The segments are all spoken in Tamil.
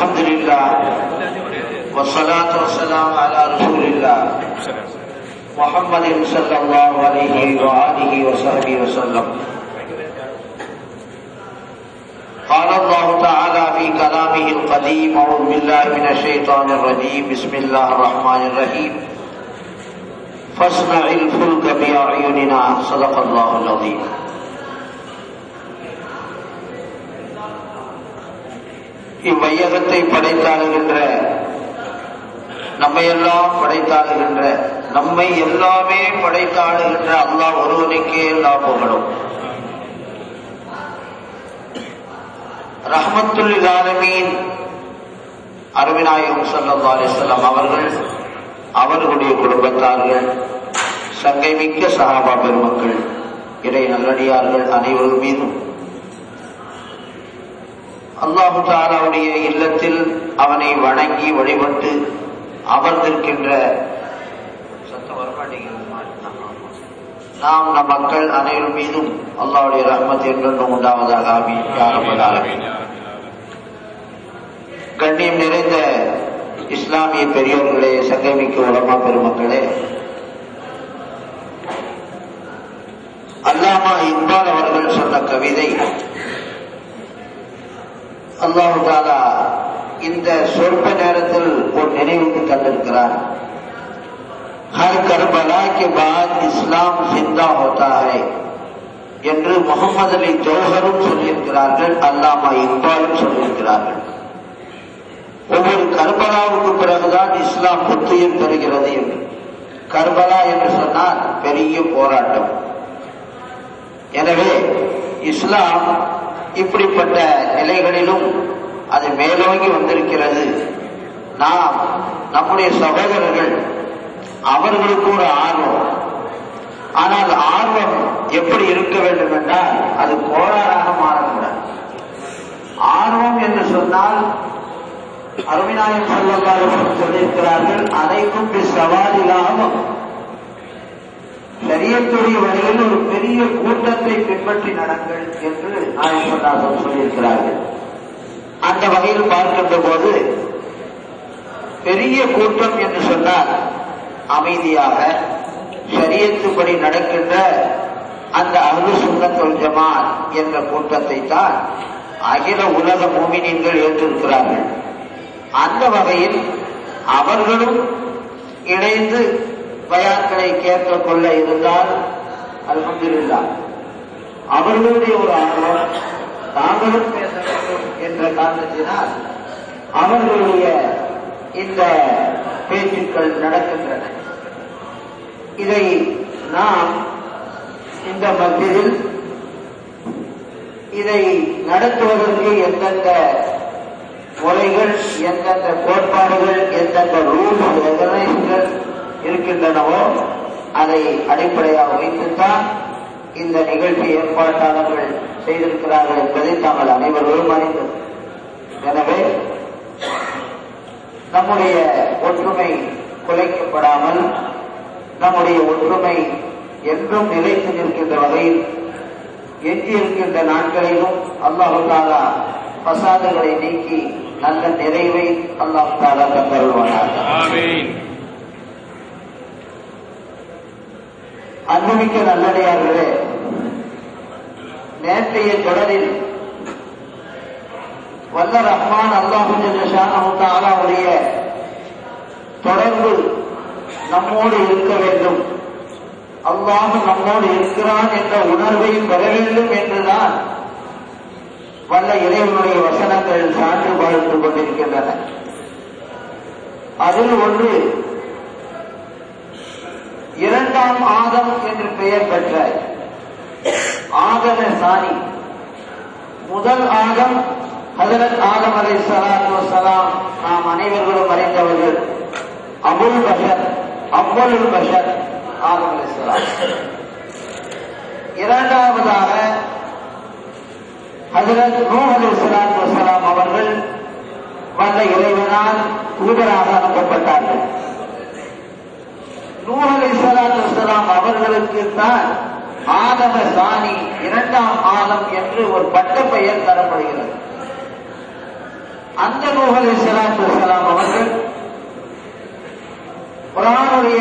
الحمد لله والصلاة والسلام على رسول الله محمد صلى الله عليه وآله وصحبه وسلم قال الله تعالى في كلامه القديم أعوذ بالله من الشيطان الرجيم بسم الله الرحمن الرحيم فاصنع الفلك بأعيننا صدق الله العظيم இவ்வையகத்தை படைத்தாளுகின்ற நம்மையெல்லாம் படைத்தாளுகின்ற நம்மை எல்லாமே படைத்தாளுகின்ற அல்லாஹ் ஒருவனுக்கே எல்லா புகழும் ரஹமத்துல் ஆலமீன் அருவிநாயகம் சல்லா அலிஸ்லாம் அவர்கள் அவர்களுடைய குடும்பத்தார்கள் சங்கை மிக்க சகாபா பெருமக்கள் இறை நல்லடியார்கள் அனைவரும் மீதும் அல்லாஹு தாலாவுடைய இல்லத்தில் அவனை வணங்கி வழிபட்டு அமர்ந்திருக்கின்ற சத்தம் வரமாட்டேங்கிறது நாம் நம் மக்கள் அனைவரும் மீதும் அல்லாவுடைய ரஹ்மத் என்றென்றும் உண்டாவதாக ஆமீன் யாரப்பதாக கண்ணியம் நிறைந்த இஸ்லாமிய பெரியோர்களே சங்கமிக்க உலமா பெருமக்களே அல்லாமா இக்பால் அவர்கள் சொன்ன கவிதை அல்லாஹு தாலா இந்த சொற்ப நேரத்தில் ஒரு நினைவுக்கு தந்திருக்கிறார் हर करबला के बाद இஸ்லாம் जिंदा होता है என்று முகமது அலி ஜோஹரும் சொல்லியிருக்கிறார்கள் அல்லாமா இக்பாலும் சொல்லியிருக்கிறார்கள் ஒவ்வொரு கர்பலாவுக்கு பிறகுதான் இஸ்லாம் புத்துயிர் பெறுகிறது என்று கர்பலா என்று சொன்னால் பெரிய போராட்டம் எனவே இஸ்லாம் இப்படிப்பட்ட நிலைகளிலும் அது மேலோங்கி வந்திருக்கிறது நாம் நம்முடைய சகோதரர்கள் அவர்களுக்கு ஒரு ஆர்வம் ஆனால் ஆர்வம் எப்படி இருக்க வேண்டும் என்றால் அது கோளாறாக மாறக்கூடாது ஆர்வம் என்று சொன்னால் அருவிநாயகம் செல்லக்காரர்கள் சொல்லியிருக்கிறார்கள் அனைத்தும் சவாலிலாகும் சரியத்துடைய வழியில் ஒரு பெரிய கூட்டத்தை பின்பற்றி நடங்கள் என்று நாயகநாதன் சொல்லியிருக்கிறார்கள் அந்த வகையில் பார்க்கின்ற போது பெரிய கூட்டம் என்று சொன்னால் அமைதியாக சரியத்துப்படி நடக்கின்ற அந்த அருள் சுண்ணத்தொல் ஜமான் என்ற கூட்டத்தை தான் அகில உலக மூமினின்கள் ஏற்றிருக்கிறார்கள் அந்த வகையில் அவர்களும் இணைந்து பயான்களை கேட்க கொள்ள இருந்தால் அல்ஹம்துலில்லா அவர்களுடைய ஒரு ஆர்வம் தாங்களும் பேச வேண்டும் என்ற காரணத்தினால் அவர்களுடைய இந்த பேச்சுக்கள் நடக்கின்றன இதை நாம் இந்த மத்தியில் இதை நடத்துவதற்கு எந்தெந்த முறைகள் எந்தெந்த கோட்பாடுகள் எந்தெந்த ரூல்ஸ் ரெகனைஸ்கள் இருக்கின்றனவோ அதை அடிப்படையாக வைத்துத்தான் இந்த நிகழ்ச்சி ஏற்பாட்டாளர்கள் செய்திருக்கிறார்கள் என்பதை தாங்கள் அனைவரும் அறிந்தது எனவே நம்முடைய ஒற்றுமை குலைக்கப்படாமல் நம்முடைய ஒற்றுமை என்றும் நிலைத்து நிற்கின்ற வகையில் எஞ்சி இருக்கின்ற நாட்களிலும் அல்லாஹு தாலா பசாதுகளை நீக்கி நல்ல நிறைவை அல்லாஹு தாலா தந்தருள்வானார் அன்புமிக்க நல்லடையார்களே நேற்றைய தொடரில் வல்ல ரஹ்மான் அல்லாஹுடைய தொடர்பு நம்மோடு இருக்க வேண்டும் அல்லாஹ் நம்மோடு இருக்கிறான் என்ற உணர்வை பெற வேண்டும் என்றுதான் வல்ல இறைவனுடைய வசனங்கள் சான்று பார்த்துக் கொண்டிருக்கின்றன அதில் ஒன்று இரண்டாம் ஆதம் என்று பெயர் பெற்ற ஆதம சாணி முதல் ஆதம் ஹதரத் ஆதம் அலை சலாத்து சலாம் நாம் அனைவர்களும் அறிந்தவர்கள் அபுல் பஷர் அவ்வளுல் பஷர் ஆதம் அலை சலாம் இரண்டாவதாக ஹதரத் நூ அலை சலாத்து வசலாம் அவர்கள் வந்த இறைவனால் தூதராக அனுப்பப்பட்டார்கள் நூ அலை சலாத்து வசலாம் அவர்களுக்கு தான் ஆதம சாணி இரண்டாம் ஆதம் என்று ஒரு பட்ட பெயர் தரப்படுகிறது அந்த நூகலை சலாத்து வசலாம் அவர்கள் குரானுடைய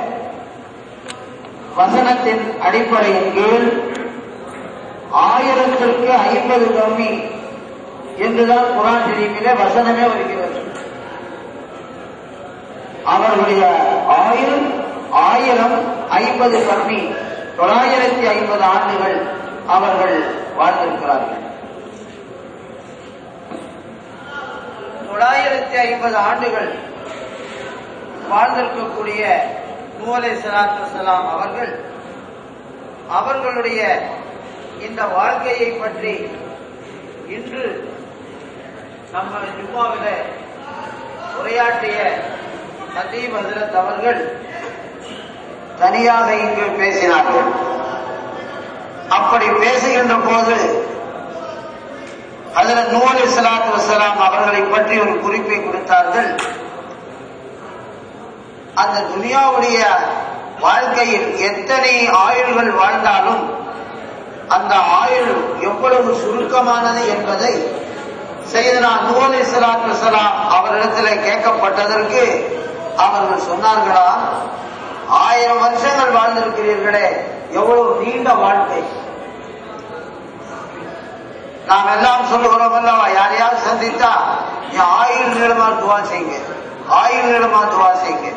வசனத்தின் அடிப்படையின் கீழ் ஆயிரத்திற்கு ஐம்பது கம்மி என்றுதான் குரான் ஷெரீஃபிலே வசனமே வருகிறது அவர்களுடைய ஆயுள் ஆயிரம் ஐம்பது கம்மி தொள்ளாயிரத்தி ஐம்பது ஆண்டுகள் அவர்கள் வாழ்ந்திருக்கிறார்கள் தொள்ளாயிரத்தி ஐம்பது ஆண்டுகள் வாழ்ந்திருக்கக்கூடிய நூலை சலாத்து சலாம் அவர்கள் அவர்களுடைய இந்த வாழ்க்கையை பற்றி இன்று நம்ம ஜும்மாவில உரையாற்றிய சதீப் ஹசரத் அவர்கள் தனியாக இங்கு பேசினார்கள் அப்படி பேசுகின்ற போது அதில் நூல் இஸ்லாத்து வசலாம் அவர்களை பற்றி ஒரு குறிப்பை கொடுத்தார்கள் அந்த துனியாவுடைய வாழ்க்கையில் எத்தனை ஆயுள்கள் வாழ்ந்தாலும் அந்த ஆயுள் எவ்வளவு சுருக்கமானது என்பதை செய்தனா நூல் இஸ்லாத்து வசலாம் அவரிடத்தில் கேட்கப்பட்டதற்கு அவர்கள் சொன்னார்களா ஆயிரம் வருஷங்கள் வாழ்ந்திருக்கிறீர்களே எவ்வளவு நீண்ட வாழ்க்கை நாம் எல்லாம் சொல்லுகிறோம் அல்லவா யாரையாவது சந்தித்தா நீ ஆயுள் நீளமா துவா செய்யுங்க ஆயுள் நீளமா துவா செய்யுங்க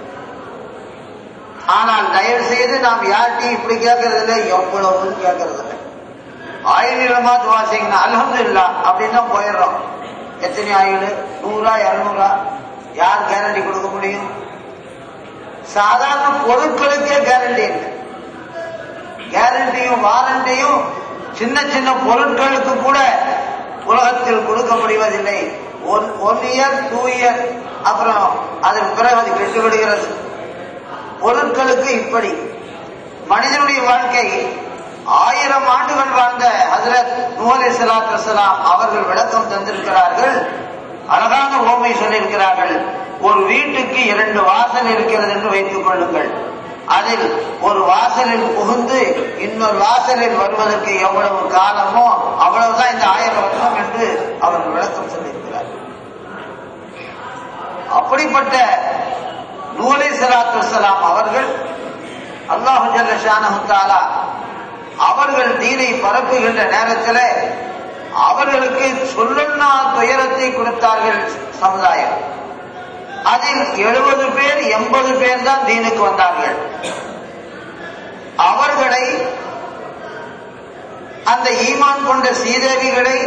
ஆனால் தயவு செய்து நாம் யார்கிட்டையும் இப்படி கேட்கறது இல்லை எவ்வளவுன்னு கேட்கறது இல்லை ஆயுள் நீளமா துவா செய்யுங்க அலமது இல்லா அப்படின்னு தான் போயிடுறோம் எத்தனை ஆயுள் நூறா இருநூறா யார் கேரண்டி கொடுக்க முடியும் சாதாரண பொருட்களுக்கே கேரண்டி இல்லை கேரண்டியும் வாரண்டியும் சின்ன சின்ன பொருட்களுக்கு கூட உலகத்தில் கொடுக்க முடிவதில்லை ஒன் இயர் டூ இயர் அப்புறம் அதற்கு பிறகு அது கெட்டு விடுகிறது பொருட்களுக்கு இப்படி மனிதனுடைய வாழ்க்கை ஆயிரம் ஆண்டுகள் வாழ்ந்த ஹசரத் நூலை சலாத் வசலாம் அவர்கள் விளக்கம் தந்திருக்கிறார்கள் அழகான ஓமை சொல்லியிருக்கிறார்கள் ஒரு வீட்டுக்கு இரண்டு வாசல் இருக்கிறது என்று வைத்துக் கொள்ளுங்கள் அதில் ஒரு வாசலில் புகுந்து இன்னொரு வாசலில் வருவதற்கு எவ்வளவு காலமோ அவ்வளவுதான் இந்த ஆயிரம் வருஷம் என்று அவர் விளக்கம் சொல்லியிருக்கிறார் அப்படிப்பட்ட நூலை சலாத்து வசலாம் அவர்கள் அல்லாஹு ஜல்லஷானஹுத்தாலா அவர்கள் தீனை பரப்புகின்ற நேரத்தில் அவர்களுக்கு சொல்லுன்னா துயரத்தை கொடுத்தார்கள் சமுதாயம் அதில் எழுபது பேர் எண்பது பேர் தான் தீனுக்கு வந்தார்கள் அவர்களை அந்த ஈமான் கொண்ட சீதேவிகளை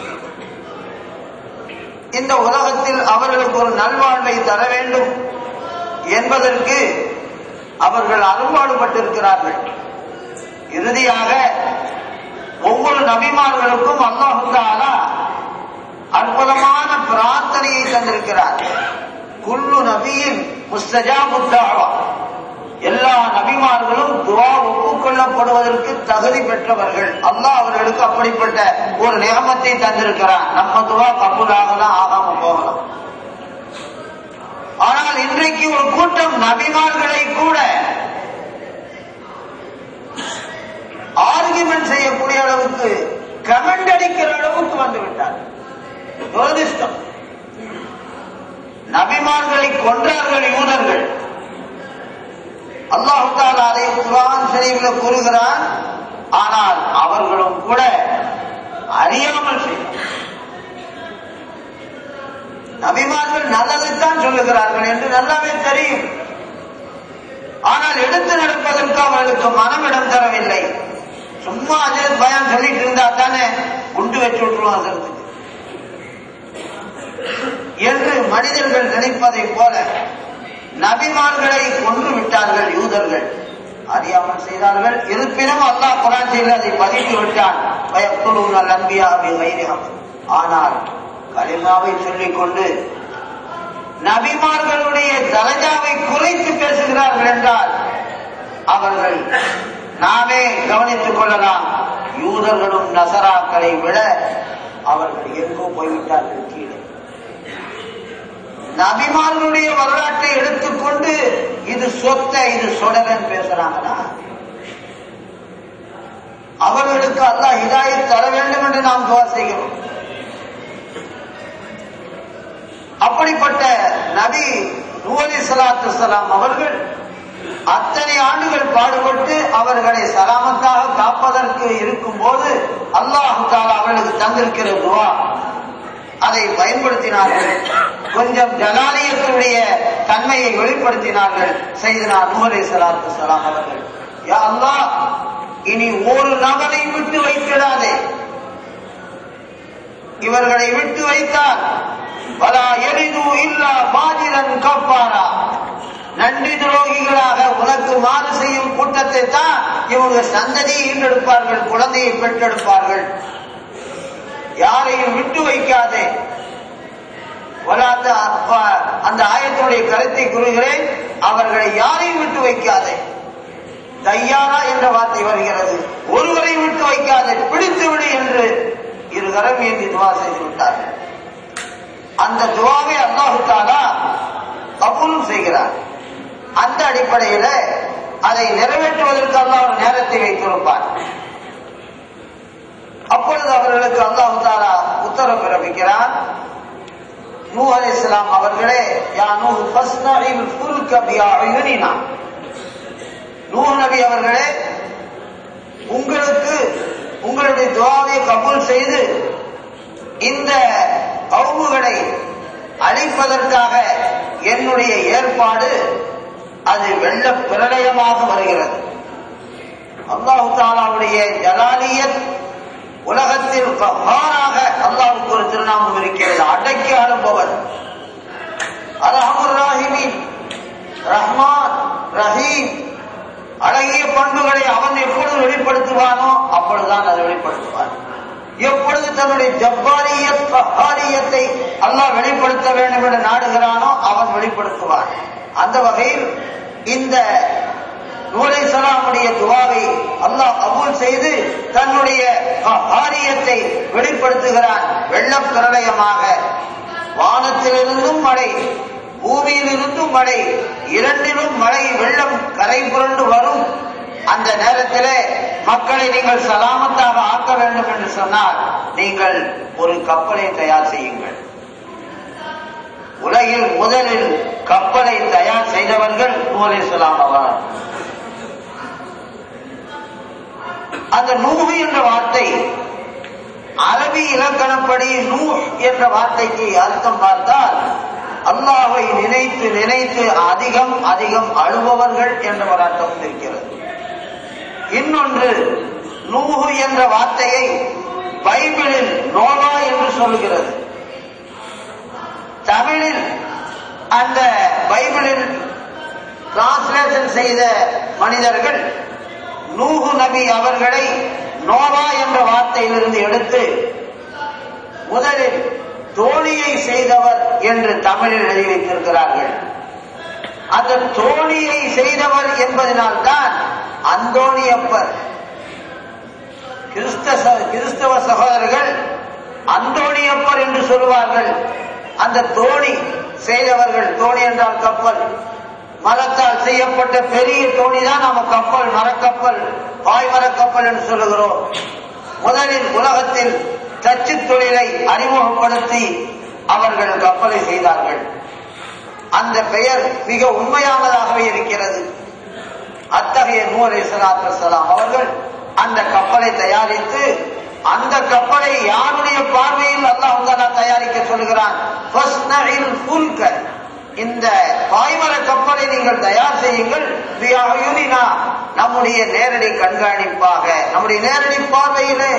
இந்த உலகத்தில் அவர்களுக்கு ஒரு நல்வாழ்வை தர வேண்டும் என்பதற்கு அவர்கள் அரும்பாடுபட்டிருக்கிறார்கள் இறுதியாக ஒவ்வொரு நபிமார்களுக்கும் அல்லாஹுந்தாலா அற்புதமான பிரார்த்தனையை தந்திருக்கிறார் குல்லு நபியின் முஸ்தஜாபுத்தாவா எல்லா நபிமார்களும் துவா ஒப்புக்கொள்ளப்படுவதற்கு தகுதி பெற்றவர்கள் அல்லாஹ் அவர்களுக்கு அப்படிப்பட்ட ஒரு நியமத்தை தந்திருக்கிறார் நம்ம துவா கபூலாகலாம் ஆகாம போகலாம் ஆனால் இன்றைக்கு ஒரு கூட்டம் நபிமார்களை கூட ஆர்குமெண்ட் செய்யக்கூடிய அளவுக்கு கமெண்ட் அடிக்கிற அளவுக்கு வந்து விட்டார் துரதிருஷ்டம் நபிமார்களை கொன்றார்கள் யூதர்கள் அல்லாஹால அதை குரான் ஷரீஃபில் கூறுகிறான் ஆனால் அவர்களும் கூட அறியாமல் செய்தார் நபிமார்கள் நல்லதைத்தான் சொல்லுகிறார்கள் என்று நல்லாவே தெரியும் ஆனால் எடுத்து நடப்பதற்கு அவர்களுக்கு மனம் இடம் தரவில்லை சும்மா அஜரத் பயான் சொல்லிட்டு இருந்தா தானே குண்டு வச்சு விட்டுருவோம் அதற்கு என்று மனிதர்கள் நினைப்பதை போல நபிமார்களை கொன்று விட்டார்கள் யூதர்கள் அறியாமல் செய்தார்கள் இருப்பினும் அல்லாஹ் குரான் செய்து அதை பதித்து விட்டான் பயக்குழுங்கள் நம்பியாவை வைரியம் ஆனால் கலிமாவை சொல்லிக் கொண்டு நபிமார்களுடைய தரஜாவை குறைத்து பேசுகிறார்கள் என்றால் அவர்கள் நாமே கவனித்துக் கொள்ளலாம் யூதர்களும் நசராக்களை விட அவர்கள் எங்கோ போய்விட்டார்கள் கீழே நபிமார்களுடைய வரலாற்றை எடுத்துக்கொண்டு இது சொத்த இது சொடலன் பேசுறாங்கன்னா அவர்களுக்கு அல்லாஹ் ஹிதாயத் தர வேண்டும் என்று நாம் துவா செய்கிறோம் நபி நூலி சலாத்து சலாம் அவர்கள் அத்தனை ஆண்டுகள் பாடுபட்டு அவர்களை சலாமத்தாக காப்பதற்கு இருக்கும் போது அல்லாஹு தாலா அவர்களுக்கு தந்திருக்கிற துவா அதை பயன்படுத்தினார்கள் கொஞ்சம் ஜலாலியத்தினுடைய தன்மையை வெளிப்படுத்தினார்கள் செய்தனார் நூலை சலாத்து சலாம் அவர்கள் யா அல்லாஹ் இனி ஒரு நபரை விட்டு வைத்திடாதே இவர்களை விட்டு வைத்தால் வலா எளிது இல்லா மாதிரன் கப்பாரா நன்றி துரோகிகளாக உனக்கு மாறு செய்யும் கூட்டத்தை தான் இவங்க சந்ததியை ஈன்றெடுப்பார்கள் குழந்தையை பெற்றெடுப்பார்கள் யாரையும் விட்டு வைக்காதே வலாத்த அப்ப- அந்த ஆயத்தினுடைய கருத்தை கூறுகிறேன் அவர்களை யாரையும் விட்டு வைக்காதே தையாரா என்ற வார்த்தை வருகிறது ஒருவரை விட்டு வைக்காதே பிடித்து விடு என்று இருகரம் ஏந்தி துவா செய்து விட்டார்கள் அந்த துவாவை அல்லாஹு தாலா கபூலும் செய்கிறார் அந்த அடிப்படையில அதை நிறைவேற்றுவதற்கு அல்லாஹ் ஒரு நேரத்தை வைத்திருப்பார் அப்பொழுது அவர்களுக்கு அல்லாஹு தாலா உத்தரவு பிறப்பிக்கிறார் நூ அலைஹிஸ்ஸலாம் அவர்களே யா நூ ஃபஸ்னஇல் ஃபுல்க பிஅயுனினா நூஹ் நபி அவர்களே உங்களுக்கு உங்களுடைய துவாவை கபூல் செய்து இந்த கவுமுகளை அழிப்பதற்காக என்னுடைய ஏற்பாடு அது வெள்ள பிரளயமாக வருகிறது அல்லாஹு தாலாவுடைய ஜலாலியத் உலகத்தில் கஹாராக அல்லாஹுக்கு ஒரு திருநாமம் இருக்கிறது அடக்கி ஆளுபவர் அலஹமுர் ராஹிமீன் ரஹ்மான் ரஹீம் அழகிய பண்புகளை அவன் எப்பொழுது வெளிப்படுத்துவானோ அப்பொழுதுதான் அதை வெளிப்படுத்துவான் எப்பொழுது தன்னுடைய ஜப்பாரியத் கஹாரியத்தை அல்லாஹ் வெளிப்படுத்த வேண்டும் என்று நாடுகிறானோ அவன் வெளிப்படுத்துவான் அந்த வகையில் இந்த நூலை சலாமுடைய துவாவை அல்லாஹ் கபூல் செய்து தன்னுடைய கஹாரியத்தை வெளிப்படுத்துகிறான் வெள்ளப் பிரளயமாக வானத்திலிருந்தும் மழை பூமியிலிருந்தும் மழை இரண்டிலும் மழை வெள்ளம் கரை புரண்டு வரும் அந்த நேரத்திலே மக்களை நீங்கள் சலாமத்தாக ஆக்க வேண்டும் என்று சொன்னால் நீங்கள் ஒரு கப்பலை தயார் செய்யுங்கள் உலகில் முதலில் கப்பலை தயார் செய்தவர்கள் நூலை சொல்லாம் அவர் அந்த நூஹு என்ற வார்த்தை அரபி இலக்கணப்படி நூ என்ற வார்த்தைக்கு அர்த்தம் பார்த்தால் அல்லாஹை நினைத்து நினைத்து அதிகம் அதிகம் அழுபவர்கள் என்ற ஒரு அர்த்தம் இருக்கிறது இன்னொன்று நூஹு என்ற வார்த்தையை பைபிளில் நோவா என்று சொல்கிறது தமிழில் அந்த பைபிளில் டிரான்ஸ்லேஷன் செய்த மனிதர்கள் நூஹு நபி அவர்களை நோவா என்ற வார்த்தையிலிருந்து எடுத்து முதலில் தோழியை செய்தவர் என்று தமிழில் எழுதி வைத்திருக்கிறார்கள் அந்த தோழியை செய்தவர் என்பதனால்தான் அந்தோணியப்பர் கிறிஸ்த கிறிஸ்தவ சகோதரர்கள் அந்தோணியப்பர் என்று சொல்லுவார்கள் அந்த தோணி செய்தவர்கள் தோணி என்றால் கப்பல் மரத்தால் செய்யப்பட்ட பெரிய தோணி தான் நம்ம கப்பல் மரக்கப்பல் பாய்மரக் கப்பல் என்று சொல்லுகிறோம் முதலில் உலகத்தில் தச்சு தொழிலை அறிமுகப்படுத்தி அவர்கள் கப்பலை செய்தார்கள் அந்த பெயர் மிக உண்மையானதாகவே இருக்கிறது அத்தகைய நூலை சலாத்தலாம் அவர்கள் அந்த கப்பலை தயாரித்து அந்த கப்பலை யாருடைய பார்வையில் அல்லாஹ் தாலா தயாரிக்க சொல்கிறான் ஃபஸ்னஇல் ஃபுல்க. இந்த பாய்மர கப்பலை நீங்கள் தயார் செய்யுங்கள் பிஅயுனினா. நம்முடைய நேரடி கண்காணிப்பாக நம்முடைய நேரடி பார்வையிலே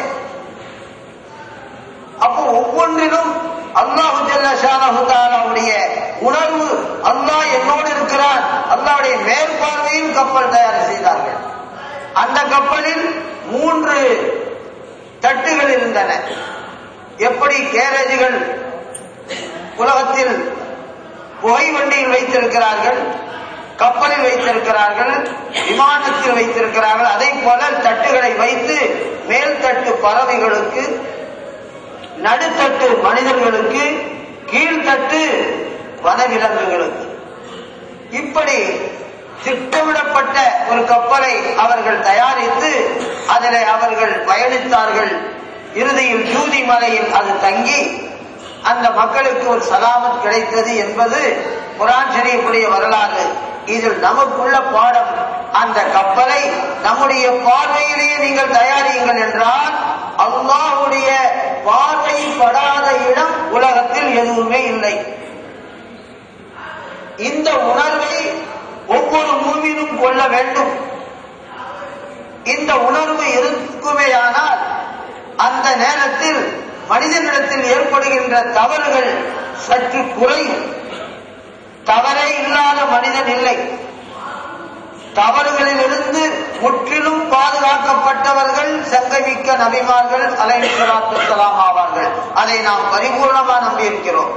அப்போ ஒவ்வொன்றிலும் அல்லாஹு ஜல்லாஹுடைய உணர்வு அல்லாஹ் என்னோடு இருக்கிறான் அல்லாஹ்வுடைய மேற்பார்வையில் கப்பல் தயார் செய்தார்கள் அந்த கப்பலில் மூன்று தட்டுகள் இருந்தன எப்படி கேரேஜுகள் உலகத்தில் புகை வண்டியில் வைத்திருக்கிறார்கள் கப்பலில் வைத்திருக்கிறார்கள் விமானத்தில் வைத்திருக்கிறார்கள் அதை போல தட்டுகளை வைத்து மேல் தட்டு பறவைகளுக்கு நடுத்தட்டு மனிதர்களுக்கு கீழ்த்தட்டு வனவிலங்குகளுக்கு இப்படி திட்டமிடப்பட்ட ஒரு கப்பலை அவர்கள் தயாரித்து அதில் அவர்கள் பயணித்தார்கள் இறுதியில் ஜூதி மலையில் அது தங்கி அந்த மக்களுக்கு ஒரு சலாமத் கிடைத்தது என்பது குரான் ஷரீஃபுடைய வரலாறு இதில் நமக்குள்ள பாடம் அந்த கப்பலை நம்முடைய பார்வையிலேயே நீங்கள் தயாரியுங்கள் என்றால் அல்லாஹுடைய பார்வை படாத இடம் உலகத்தில் எதுவுமே இல்லை இந்த உணர்வை ஒவ்வொரு மூவிலும் கொள்ள வேண்டும் இந்த உணர்வு இருக்குமேயானால் அந்த நேரத்தில் மனிதனிடத்தில் ஏற்படுகின்ற தவறுகள் சற்று குறையும் தவறே இல்லாத மனிதன் இல்லை தவறுகளிலிருந்து முற்றிலும் பாதுகாக்கப்பட்டவர்கள் சங்கமிக்க நபிமார்கள் அலைசலாம் ஆவார்கள் அதை நாம் பரிபூர்ணமா நம்பியிருக்கிறோம்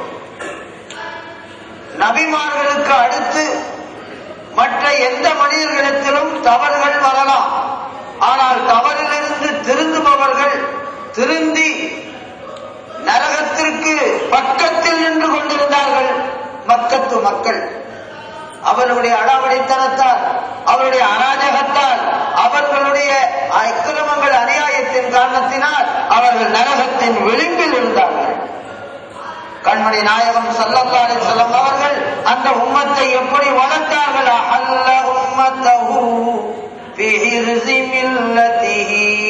நபிமார்களுக்கு அடுத்து மற்ற எந்த மனிதர்களிடத்திலும் தவறுகள் வரலாம் ஆனால் தவறிலிருந்து திருந்துபவர்கள் திருந்தி நரகத்திற்கு பக்கத்தில் நின்று கொண்டிருந்தார்கள் மக்கத்து மக்கள் அவர்களுடைய அடாவடித்தனத்தால் அவருடைய அராஜகத்தால் அவர்களுடைய அக்கிரமங்கள் அநியாயத்தின் காரணத்தினால் அவர்கள் நரகத்தின் விளிம்பில் இருந்தார்கள் கண்மணி நாயகம் சல்லல்லாஹு செல்லம் அவர்கள் அந்த உம்மத்தை எப்படி வளர்த்தார்கள் அல்ல உம்மத்தஹு في حرز ملته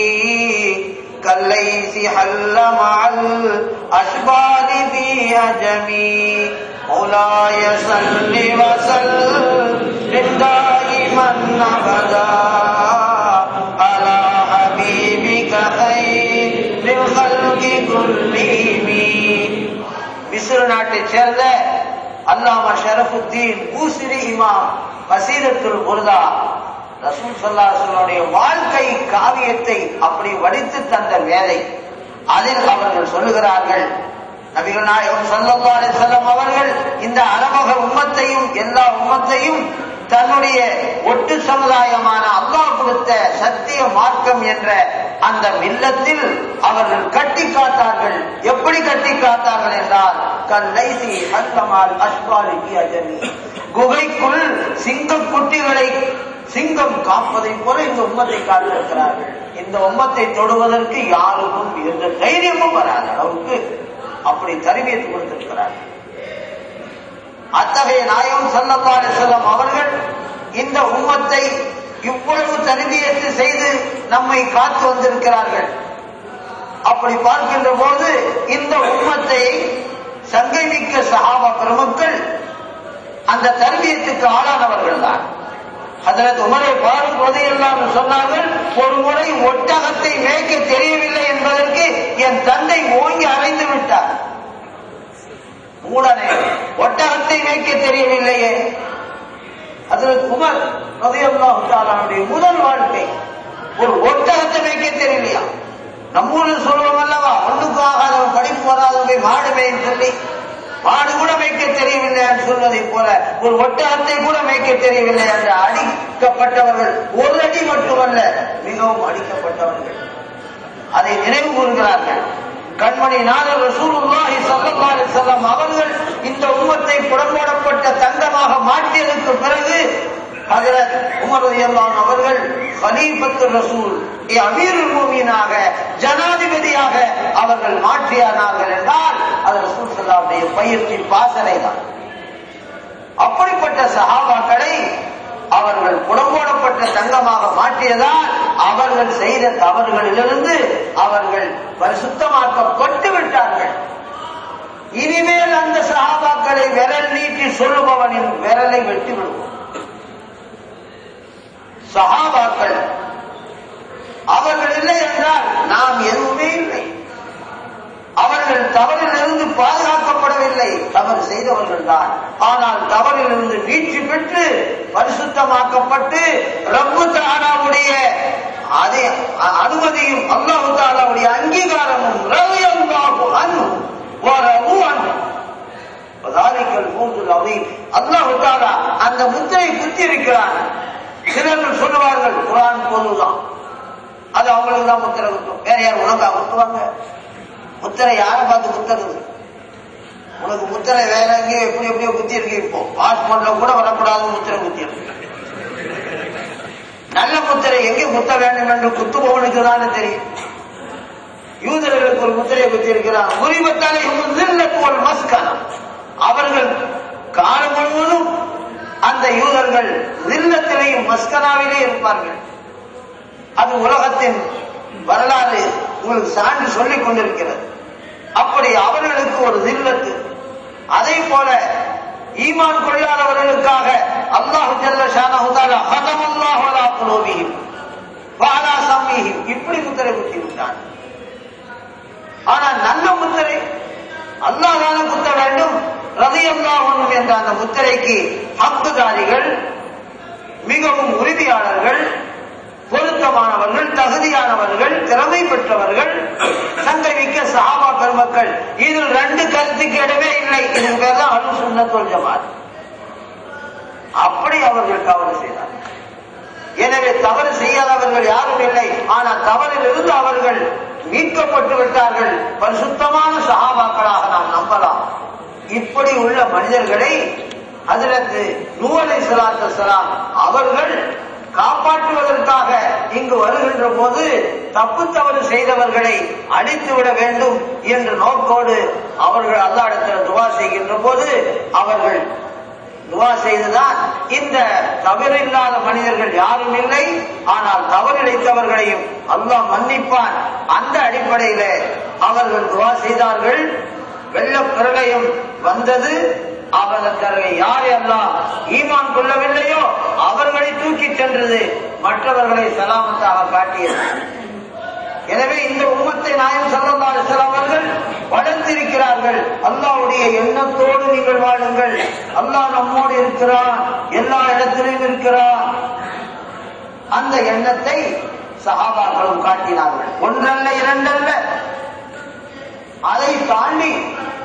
كالليث حل مع الأشبال في أجمي مولاي صل وسلم دائما أبدا على حبيبك خير الخلق كلهم மிஸ்ர நாட்டைச் சேர்ந்த அல்லாமா ஷரஃபுத்தீன் பூசிரி இமாம் பசீரத்துல் குர்தா ரசூல் சல்லாசனுடைய வாழ்க்கை காவியத்தை அப்படி வடித்து தந்த வேலை அதில் அவர்கள் சொல்லுகிறார்கள் நபிகள் நாயகம் சல்லல்லா செல்லம் அவர்கள் இந்த அரபக உம்மத்தையும் எல்லா உம்மத்தையும் தன்னுடைய ஒட்டு சமுதாயமான அல்லாஹ் கொடுத்த சத்திய மார்க்கம் என்ற அந்த மில்லத்தில் அவர்கள் கட்டி காத்தார்கள் எப்படி கட்டி காத்தார்கள் என்றால் கல்லைசி ஹல்லமால் அஷ்பாலி அஜமி குகைக்குள் சிங்க குட்டிகளை சிங்கம் காப்பதை போல இந்த உம்மத்தை காத்திருக்கிறார்கள் இந்த உம்மத்தை தொடுவதற்கு யாருக்கும் எந்த தைரியமும் வராத அளவுக்கு அப்படி தருவியத்து கொடுத்திருக்கிறார்கள் அத்தகைய நாயகம் சல்லல்லாஹு செல்லம் அவர்கள் இந்த உம்மத்தை இவ்வளவு தருவியத்து செய்து நம்மை காத்து வந்திருக்கிறார்கள் அப்படி பார்க்கின்ற போது இந்த உம்மத்தை சங்கமிக்க சகாபா பெருமக்கள் அந்த தருவியத்துக்கு ஆளானவர்கள் தான் அதற்கு உமரை பாடும் போதையெல்லாம் சொன்னார்கள் ஒரு முறை ஒட்டகத்தை மேய்க்க தெரியவில்லை என்பதற்கு என் தந்தை ஓங்கி அறைந்து விட்டார் மூடனே ஒட்டகத்தை மேய்க்க தெரியவில்லையே அதற்கு உமர் ரதியல்லாஹுடைய முதல் வாழ்க்கை ஒரு ஒட்டகத்தை மேய்க்க தெரியலையா நம்ம ஊர்ல சொல்லுவோம் அல்லவா ஒன்றுக்கும் ஆகாதவன் படிப்பு வராதவன் மாடு மேய்ன்னு சொல்லி மாடு கூட மேய்க்க தெரியவில்லை என்று சொல்வதை போல ஒரு ஒட்டகத்தை கூட மேய்க்க தெரியவில்லை என்று அடிக்கப்பட்டவர்கள் ஒரு அடி மட்டுமல்ல மிகவும் அடிக்கப்பட்டவர்கள் அதை நினைவு கூறுகிறார்கள் கண்மணி நாதர் ரசூலுல்லாஹி ஸல்லல்லாஹு அலைஹி வஸல்லம் அவர்கள் இந்த உம்மத்தை புடம்போடப்பட்ட தங்கமாக மாற்றியதற்கு பிறகு ஹஜரத் உமர் ரலியல்லாஹு அவர்கள் கலீஃபத்து ரசூல் அமீருல் மூமினாக ஜனாதிபதியாக அவர்கள் மாற்றியானார்கள் என்றால் அது ரசூல் ஸல்லல்லாஹுடைய பயிற்சி பாசனை தான் அப்படிப்பட்ட சஹாபாக்களை அவர்கள் புடம்போடப்பட்ட தங்கமாக மாற்றியதால் அவர்கள் செய்த தவறுகளிலிருந்து அவர்கள் பரிசுத்தமாக்கப்பட்டு விட்டார்கள் இனிமேல் அந்த சகாபாக்களை விரல் நீட்டி சொல்லுபவனின் விரலை வெட்டி விடுவோம் சகாபாக்கள் அவர்கள் இல்லை என்றால் நாம் எதுவுமே இல்லை அவர்கள் தவறிலிருந்து பாதுகாக்கப்படவில்லை தவறு செய்தவர்கள் தான் ஆனால் தவறிலிருந்து மீட்சி பெற்று பரிசுத்தமாக்கப்பட்டு ரப்பு தாலாவுடைய அதே அனுமதியும் அல்லாஹு தாலாவுடைய அங்கீகாரமும் ரவி அல்லாஹு அன்பு வரவு அன்பு அல்லாஹு தாலா அந்த முத்திரை குத்தி இருக்கிறான் சிலர்கள் சொல்லுவார்கள் குரான் பொதுதான் அது அவங்களுக்கு தான் முத்திரை குத்தும் வேற யார் உனக்கா குத்துவாங்க முத்திரை யாரை பார்த்து குத்துறது உனக்கு முத்திரை வேற எங்கேயோ எப்படி எப்படியோ குத்தி இருக்கு இப்போ பாஸ்போர்ட்ல கூட வரக்கூடாத முத்திரை குத்தி இருக்கு நல்ல முத்திரை எங்கே குத்த வேண்டும் என்று குத்துபவனுக்கு தானே தெரியும் யூதர்களுக்கு ஒரு முத்திரை குத்திருக்கிறார் முறிவத்தாலே ஒரு மஸ்கனம் அவர்கள் காலம் முழுவதும் அந்த யூதர்கள் நில்லத்திலேயும் மஸ்கனாவிலே இருப்பார்கள் அது உலகத்தின் வரலாறு உங்களுக்கு சான்று சொல்லிக் கொண்டிருக்கிறது அப்படி அவர்களுக்கு ஒரு நில்லத்து அதே போல ஈமான் கொள்ளாதவர்களுக்காக அல்லாஹு ஜல்ல ஷானஹுதாலா ஹதமல்லாஹு அலா குலூபிஹிம் வாலா சம்மிஹிம் இப்படி முத்திரை குத்தி விட்டான் ஆனா நல்ல முத்திரை அல்லாஹ் தானே குத்த வேண்டும் ரதி அல்லாஹ் என்ற அந்த முத்திரைக்கு ஹக்குதாரிகள் மிகவும் உறுதியாளர்கள் பொருத்தமானவர்கள் தகுதியானவர்கள் திறமை பெற்றவர்கள் சங்கமிக்க சஹாபா பெருமக்கள் இதில் ரெண்டு கருத்துக்கு இடமே இல்லை இதுக்கு பேர் தான் அனு சுண்ணத்தோல் ஜமாத் அப்படி அவர்கள் தவறு செய்தார்கள் எனவே தவறு செய்யாதவர்கள் யாரும் இல்லை ஆனால் தவறில் இருந்து அவர்கள் மீட்கப்பட்டு விட்டார்கள் பரிசுத்தமான சகாபாக்களாக நாம் நம்பலாம் இப்படி உள்ள மனிதர்களை அதிலத்து நூலை சலாத்து சலாம் அவர்கள் காப்பாற்றுவதற்காக இங்கு வருகின்ற போது தப்பு தவறு செய்தவர்களை அழித்து விட வேண்டும் என்ற நோக்கோடு அவர்கள் அல்லாடத்தில் துவா செய்கின்ற போது அவர்கள் துவா செய்துதான் இந்த தவறில்லாத மனிதர்கள் யாரும் இல்லை ஆனால் தவறிழைத்தவர்களையும் அல்லாஹ் மன்னிப்பான் அந்த அடிப்படையில அவர்கள் துவா செய்தார்கள் வெள்ள பிரளயம் வந்தது அவர்களுக்கு யார் எல்லாம் ஈமான் கொள்ளவில்லையோ அவர்களை தூக்கி சென்றது மற்றவர்களை சலாமத்தாக காட்டியது எனவே இந்த உம்மத்தை நாயம் சல்லா அலிஸ்லாம் அவர்கள் வளர்த்திருக்கிறார்கள் அல்லாவுடைய எண்ணத்தோடு நீங்கள் வாழுங்கள் அல்லாஹ் நம்மோடு இருக்கிறான் எல்லா இடத்திலும் இருக்கிறான் அந்த எண்ணத்தை சகாபாக்களும் காட்டினார்கள் ஒன்றல்ல இரண்டல்ல அதை தாண்டி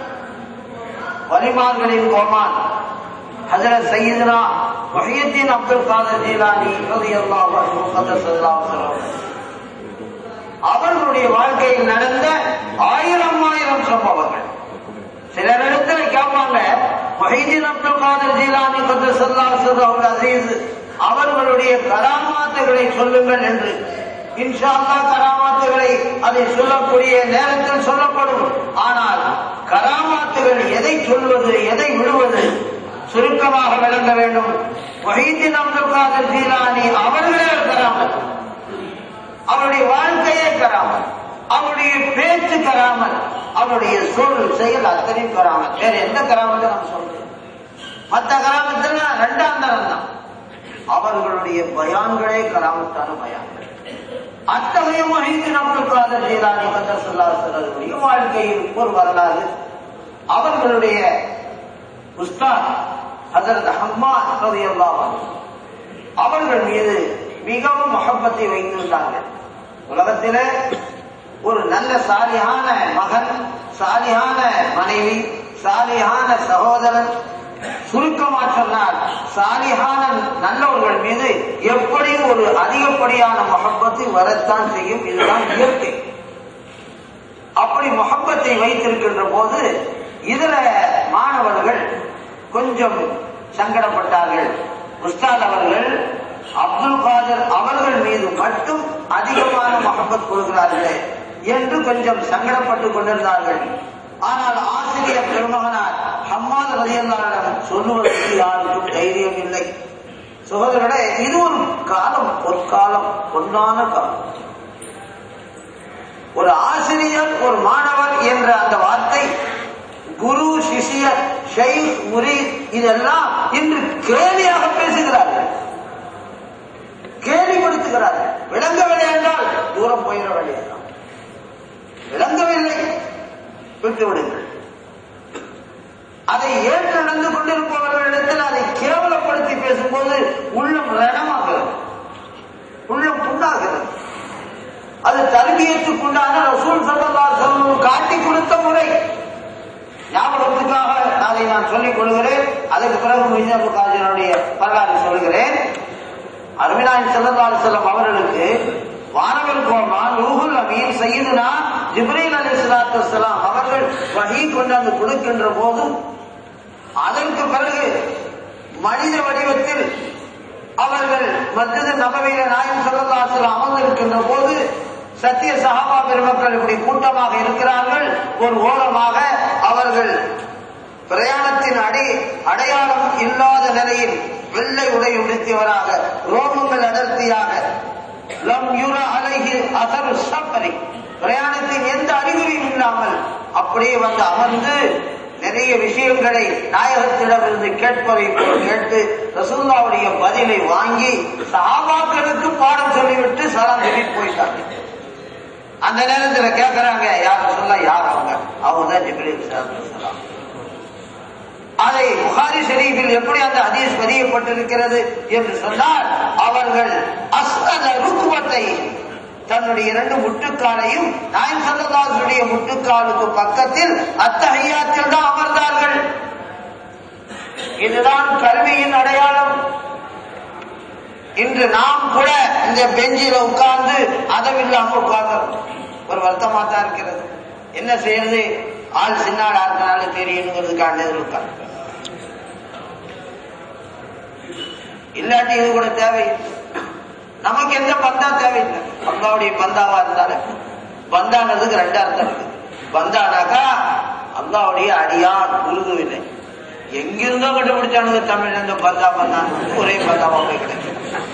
வலிமார்களின் கோமான் ஹசரத் சையீதனா மொஹியத்தீன் அப்துல் காதர் ஜீலானி ரலியல்லாஹு அன்ஹு ஸல்லல்லாஹு அலைஹி வஸல்லம் அவர்களுடைய வாழ்க்கையில் நடந்த ஆயிரம் ஆயிரம் சம்பவங்கள் சில இடத்துல கேட்பாங்க மஹீதீன் அப்துல் காதர் ஜீலானி கத்தர் அசீஸ் அவர்களுடைய கராமாத்துகளை சொல்லுங்கள் என்று இன்ஷால்லா கராமாத்துகளை அதை சொல்லக்கூடிய நேரத்தில் சொல்லப்படும் ஆனால் கராமாத்துகள் எதை சொல்வது எதை விடுவது சுருக்கமாக விளங்க வேண்டும் மஹீதீன் அப்துல் காதர் ஜீலானி அவர்களே கராமத் அவருடைய வாழ்க்கையே கராமல் அவருடைய பேச்சு கராமல் அவருடைய சொல் செயல் அத்தனையும் கராமல் வேற எந்த கராமத்தை நம்ம சொல்றோம் மற்ற கராமத்தெல்லாம் ரெண்டாம் தரம் தான் அவர்களுடைய பயான்களே கராமத்தான பயான்கள் அத்தகைய மஹிந்து அப்துல் காதர் ஜீலானி கந்தர் சொல்லாசர்களுடைய வாழ்க்கையில் ஒரு வரலாறு அவர்களுடைய உஸ்தாத் ஹசரத் ஹம்மான் ரலியல்லாஹு அன்ஹு அவர்கள் மீது மிகவும் மகப்பத்தை வைத்திருந்தார்கள் உலகத்திலே ஒரு நல்ல சாலியான மகன் சாலியான மனைவி சாலியான சகோதரன் சுருக்கமா சொன்னால் சாலியான நல்லவர்கள் மீது எப்படியும் ஒரு அதிகப்படியான மகப்பத்து வரத்தான் செய்யும் இதுதான் இயற்கை அப்படி மொஹப்பத்தை வைத்திருக்கின்ற போது இதுல மாணவர்கள் கொஞ்சம் சங்கடப்பட்டார்கள் உஸ்தாத் அவர்கள் அப்துல் காதர் அவர்கள் மீது மட்டும் அதிகமான மகப்பத் கொள்கிறார்களே என்று கொஞ்சம் சங்கடப்பட்டுக் கொண்டிருந்தார்கள் ஆனால் ஆசிரியர் பெருமகனார் ஹம்மாத் ரதியல்லாரிடம் சொல்லுவதற்கு யாருக்கும் தைரியம் இல்லை சகோதரர்களே இது ஒரு காலம் ஒரு காலம் பொன்னான காலம் ஒரு ஆசிரியர் ஒரு மாணவர் என்ற அந்த வார்த்தை குரு சிஷியர் ஷெய்க் முரீத் இதெல்லாம் இன்று கேலியாக பேசுகிறார்கள் கேலிப்படுத்துகிறார்கள் விளங்கவில்லை என்றால் தூரம் போயிட வேண்டியதுதான் விளங்கவில்லை விட்டு விடுங்கள் அதை ஏற்று நடந்து கொண்டிருப்பவர்களிடத்தில் அதை கேவலப்படுத்தி பேசும்போது உள்ளம் ரணமாகிறது உள்ளம் புண்ணாகிறது அது தர்பியத்துக்குண்டான ரசூல் சல்லா செல்வம் காட்டி கொடுத்த முறை ஞாபகத்துக்காக அதை நான் சொல்லிக் கொள்கிறேன் அதுக்கு பிறகு முஹிதபு காஜனுடைய வரலாறு சொல்கிறேன் அருமினாயின் செல்லல்லா செல்லம் அவர்களுக்கு வானவர் கோமான் ரூஹுல் அமீன் சையதுனா ஜிப்ரீல் அலி சலாத்து வலாம் அவர்கள் வகி கொண்டாந்து கொடுக்கின்ற போது அதற்கு பிறகு மனித வடிவத்தில் அவர்கள் மஸ்ஜித் நபவியில நாயம் செல்லல்லா செல்லம் அமர்ந்திருக்கின்ற போது சத்திய சகாபா பெருமக்கள் இப்படி கூட்டமாக இருக்கிறார்கள் ஒரு ஓரமாக அவர்கள் பிரயாணத்தின் அடி அடையாளம் இல்லாத நிலையில் வெள்ளை உடை உடுத்தியவராக ரோமங்கள் அடர்த்தியாக லம் யுர அலைஹி அசரு சப்பரி பிரயாணத்தின் எந்த அறிகுறியும் இல்லாமல் அப்படியே வந்து அமர்ந்து நிறைய விஷயங்களை நாயகத்திடமிருந்து கேட்பதை போல் கேட்டு ரசூல்லாவுடைய பதிலை வாங்கி சஹாபாக்களுக்கு பாடம் சொல்லிவிட்டு சலாம் சொல்லி போயிட்டாங்க அந்த நேரத்துல கேட்கறாங்க யார் சொல்ல யார் அவங்க அவங்க தான் ஜிப்ரீல் சலாம் அதை புகாரி ஷெரீஃபில் எப்படி அந்த ஹதீஸ் பதியப்பட்டிருக்கிறது என்று சொன்னால் அவர்கள் அஸ்கத ருக்குவத்தை தன்னுடைய இரண்டு முட்டுக்காலையும் நாயம் சல்லதாசுடைய முட்டுக்காலுக்கு பக்கத்தில் அத்தகையாத்தில் தான் அமர்ந்தார்கள் இதுதான் கல்வியின் அடையாளம் இன்று நாம் கூட இந்த பெஞ்சில உட்கார்ந்து அதவில்லாம உட்கார்ந்தோம் ஒரு வருத்தமா தான் இருக்கிறது என்ன செய்யறது ஆள் சின்னாடா இருக்கனால தெரியணுங்கிறதுக்காண்டி உட்கார்ந்து இல்லாட்டி இது கூட தேவை நமக்கு எந்த பந்தா தேவையில்லை அல்லாவுடைய பந்தாவா இருந்தாலும் பந்தானதுக்கு ரெண்டு அர்த்தம் இருக்கு பந்தானாக்கா அல்லாவுடைய அடியான் உருதுவில்லை எங்கிருந்தோ கண்டுபிடிச்சானுங்க தமிழ் இந்த பந்தா பந்தான் ஒரே பந்தாவா போய் கிடைக்கும்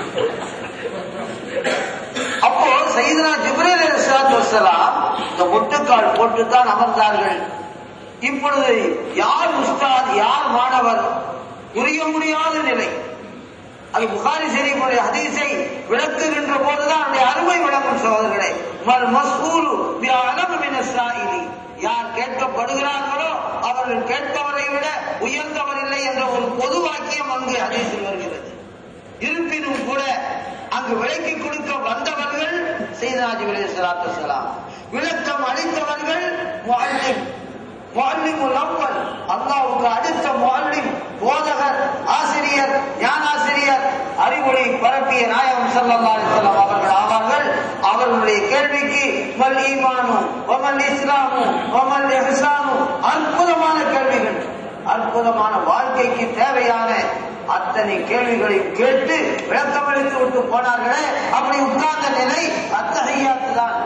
அப்போ சைதனா ஜிப்ரேல் அலிஸ்லாத்து வசலாம் இந்த முட்டுக்கால் போட்டுத்தான் அமர்ந்தார்கள் இப்பொழுது யார் உஸ்தாத் யார் மாணவர் புரிய முடியாத நிலை அது புகாரி ஷெரீஃபுடைய ஹதீஸை விளக்குகின்ற போதுதான் அவருடைய அருமை விளக்கும் சகோதரர்களே மல் மஸ்கூலு பி அலமு மின ஸாயிலி யார் கேட்கப்படுகிறார்களோ அவர்கள் கேட்பவரை விட உயர்ந்தவர் இல்லை என்ற ஒரு பொது வாக்கியம் அங்கு ஹதீஸில் வருகிறது இருப்பினும் கூட அங்கு விலைக்கு கொடுக்க வந்தவர்கள் சீதனாஜி சலாத்து சலாம் விளக்கம் அளித்தவர்கள் முஅல்லிம் முஅல்லிமுல் அவ்வல் அல்லாஹ்வுக்கு அடுத்த முஅல்லிம் போதகர் ஆசிரியர் ஞானாசிரியர் அறிவுரை பரப்பிய நாயகம் ஸல்லல்லாஹு அலைஹி வஸல்லம் அவர்கள் ஆவார்கள் அவர்களுடைய கேள்விக்கு மல் ஈமானு வமல் இஸ்லாமு வமல் இஹ்சானு அற்புதமான கேள்விகள் அற்புதமான வாழ்க்கைக்கு தேவையான அத்தனை கேள்விகளையும் கேட்டு விளக்கமளித்து விட்டு போனார்களே அப்படி உட்கார்ந்த நிலை அத்தகையாத்து தான்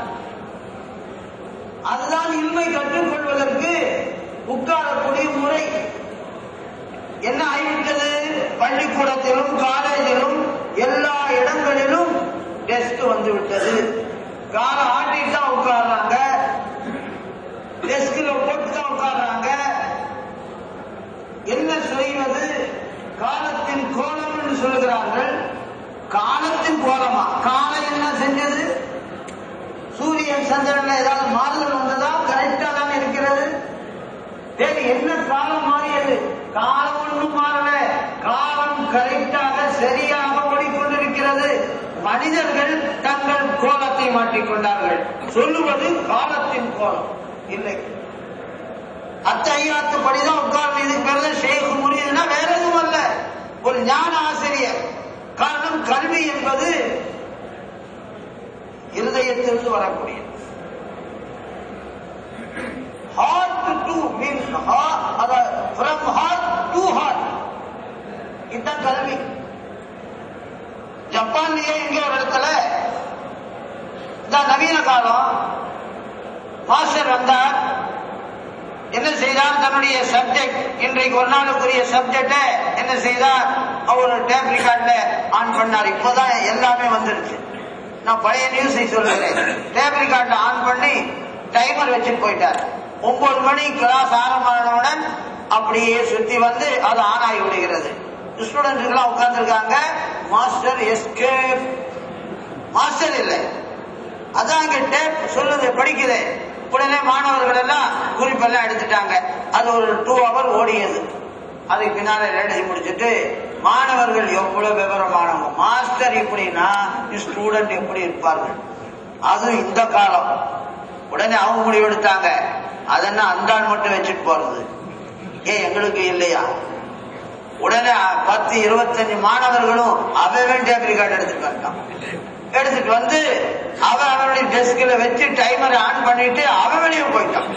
அதுதான் இன்மை கற்றுக்கொள்வதற்கு உட்காரக்கூடிய முறை என்ன ஆகிவிட்டது பள்ளிக்கூடத்திலும் காலேஜிலும் எல்லா இடங்களிலும் டெஸ்ட் வந்து விட்டது காலை ஆட்டிட்டு தான் உட்கார்றாங்க டெஸ்கில் போட்டு தான் உட்கார்றாங்க என்ன செய்வது காலத்தின் கோலம் என்று சொல்லுகிறார்கள் காலத்தின் கோலமா காலம் என்ன செஞ்சது சூரியன் சந்திரன்ல ஏதாவது மாறுதல் வந்ததா கரெக்டா தான் இருக்கிறது சரி என்ன காலம் மாறியது காலம் ஒன்றும் மாறல காலம் கரெக்டாக சரியாக ஓடிக்கொண்டிருக்கிறது மனிதர்கள் தங்கள் கோலத்தை மாற்றிக்கொண்டார்கள் சொல்லுவது காலத்தின் கோலம் இல்லை அத்தையாத்து படிதான் உட்கார்ந்து இதுக்கு பேர் ஷேக் முடியுதுன்னா வேற எதுவும் அல்ல ஒரு ஞான ஆசிரியர் காரணம் கல்வி என்பது இருதயத்திலிருந்து வரக்கூடியது heart to mean from heart to heart இதுதான் கல்வி ஜப்பான்லயே இங்க ஒரு இடத்துல இந்த நவீன காலம் மாஸ்டர் வந்தார் என்ன செய்தார் தன்னுடைய சப்ஜெக்ட் இன்றைக்கு ஒரு நாளுக்குரிய சப்ஜெக்ட என்ன செய்தார் அவர் டேப் ரெக்கார்ட்ல ஆன் பண்ணார் இப்போதான் எல்லாமே வந்துருச்சு நான் பழைய நியூஸை சொல்லுகிறேன் டேப் ரெக்கார்ட்ல ஆன் பண்ணி டைமர் வச்சுட்டு போயிட்டார் ஒன்பது மணி கிளாஸ் ஆரம்பமானவுடன் அப்படியே சுத்தி வந்து அது ஆன் ஆகி விடுகிறது ஸ்டூடெண்ட்ஸ்லாம் உட்கார்ந்துருக்காங்க மாஸ்டர் எஸ்கேப் மாஸ்டர் இல்லை அதான் இங்க டேப் சொல்லுது படிக்குது உடனே மாணவர்கள் எல்லாம் குறிப்பெல்லாம் எடுத்துட்டாங்க அது ஒரு டூ ஹவர் ஓடியது அதுக்கு பின்னால எழுதி முடிச்சுட்டு மாணவர்கள் எவ்வளவு விவரமானவங்க மாஸ்டர் எப்படின்னா ஸ்டூடெண்ட் எப்படி இருப்பார்கள் அதுவும் இந்த காலம் உடனே அவங்க முடிவு எடுத்தாங்க அதென்ன அந்த ஆள் மட்டும் வச்சுட்டு போறது ஏன் எங்களுக்கு இல்லையா உடனே பத்து இருபத்தஞ்சு மாணவர்களும் அவன் டேப் ரெக்கார்டு எடுத்துட்டு வந்துட்டான் எடுத்துட்டு வந்து அவன் அவனுடைய டெஸ்க்ல வச்சு டைமரை ஆன் பண்ணிட்டு அவன் வெளியே போயிட்டான்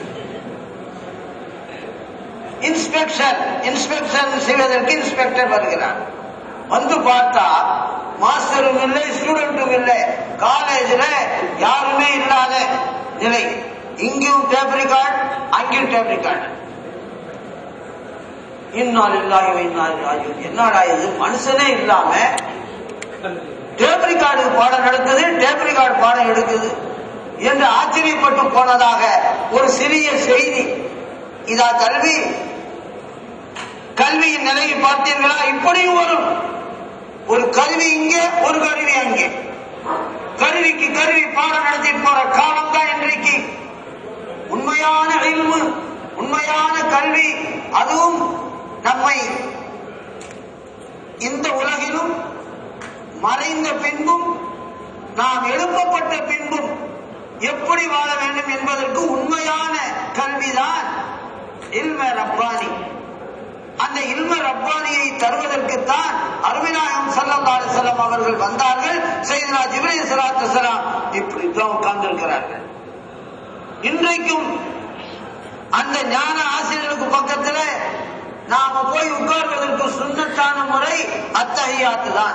இன்ஸ்பெக்ஷன் இன்ஸ்பெக்ஷன் செய்வதற்கு இன்ஸ்பெக்டர் வருகிறார் வந்து பார்த்தா மாஸ்டரும் இல்லை ஸ்டூடெண்ட்டும் இல்லை காலேஜில் யாருமே இல்லாத நிலை இங்கேயும் டேப் ரெக்கார்ட் அங்கேயும் டேப் ரெக்கார்ட் இன்னால் இல்லாத இன்னால் என்னடா இது மனுஷனே இல்லாம டேப் ரெக்கார்டு பாடம் நடக்குது டேப் ரெக்கார்டு பாடம் எடுக்குது என்று ஆச்சரியப்பட்டு போனதாக ஒரு சிறிய செய்தி இதா கல்வி கல்வியின் நிலையை பார்த்தீர்களா இப்படியும் வரும் ஒரு கருவி இங்கே ஒரு கருவி அங்கே கருவிக்கு கருவி பாடம் நடத்திட்டு போற காலம் தான் இன்றைக்கு உண்மையான அறிவு உண்மையான கல்வி அதுவும் நம்மை இந்த உலகிலும் மறைந்த பின்பும் நாம் எழுப்பப்பட்ட பின்பும் எப்படி வாழ வேண்டும் என்பதற்கு உண்மையான கல்விதான் இல்ம ரப்பானி அந்த இல்ம ரப்பானியை தருவதற்குத்தான் அருமைநாயகம் சல்லல்லாஹு செல்லம் அவர்கள் வந்தார்கள் செய்தனா ஜிப்ரீல் ஸலாத்து வஸலாம் இப்படி தான் உட்கார்ந்திருக்கிறார்கள் இன்றைக்கும் அந்த ஞான ஆசிரியருக்கு பக்கத்துல நாம போய் உட்கார்வதற்கு சுண்ணத்தான முறை அத்தகையாத்து தான்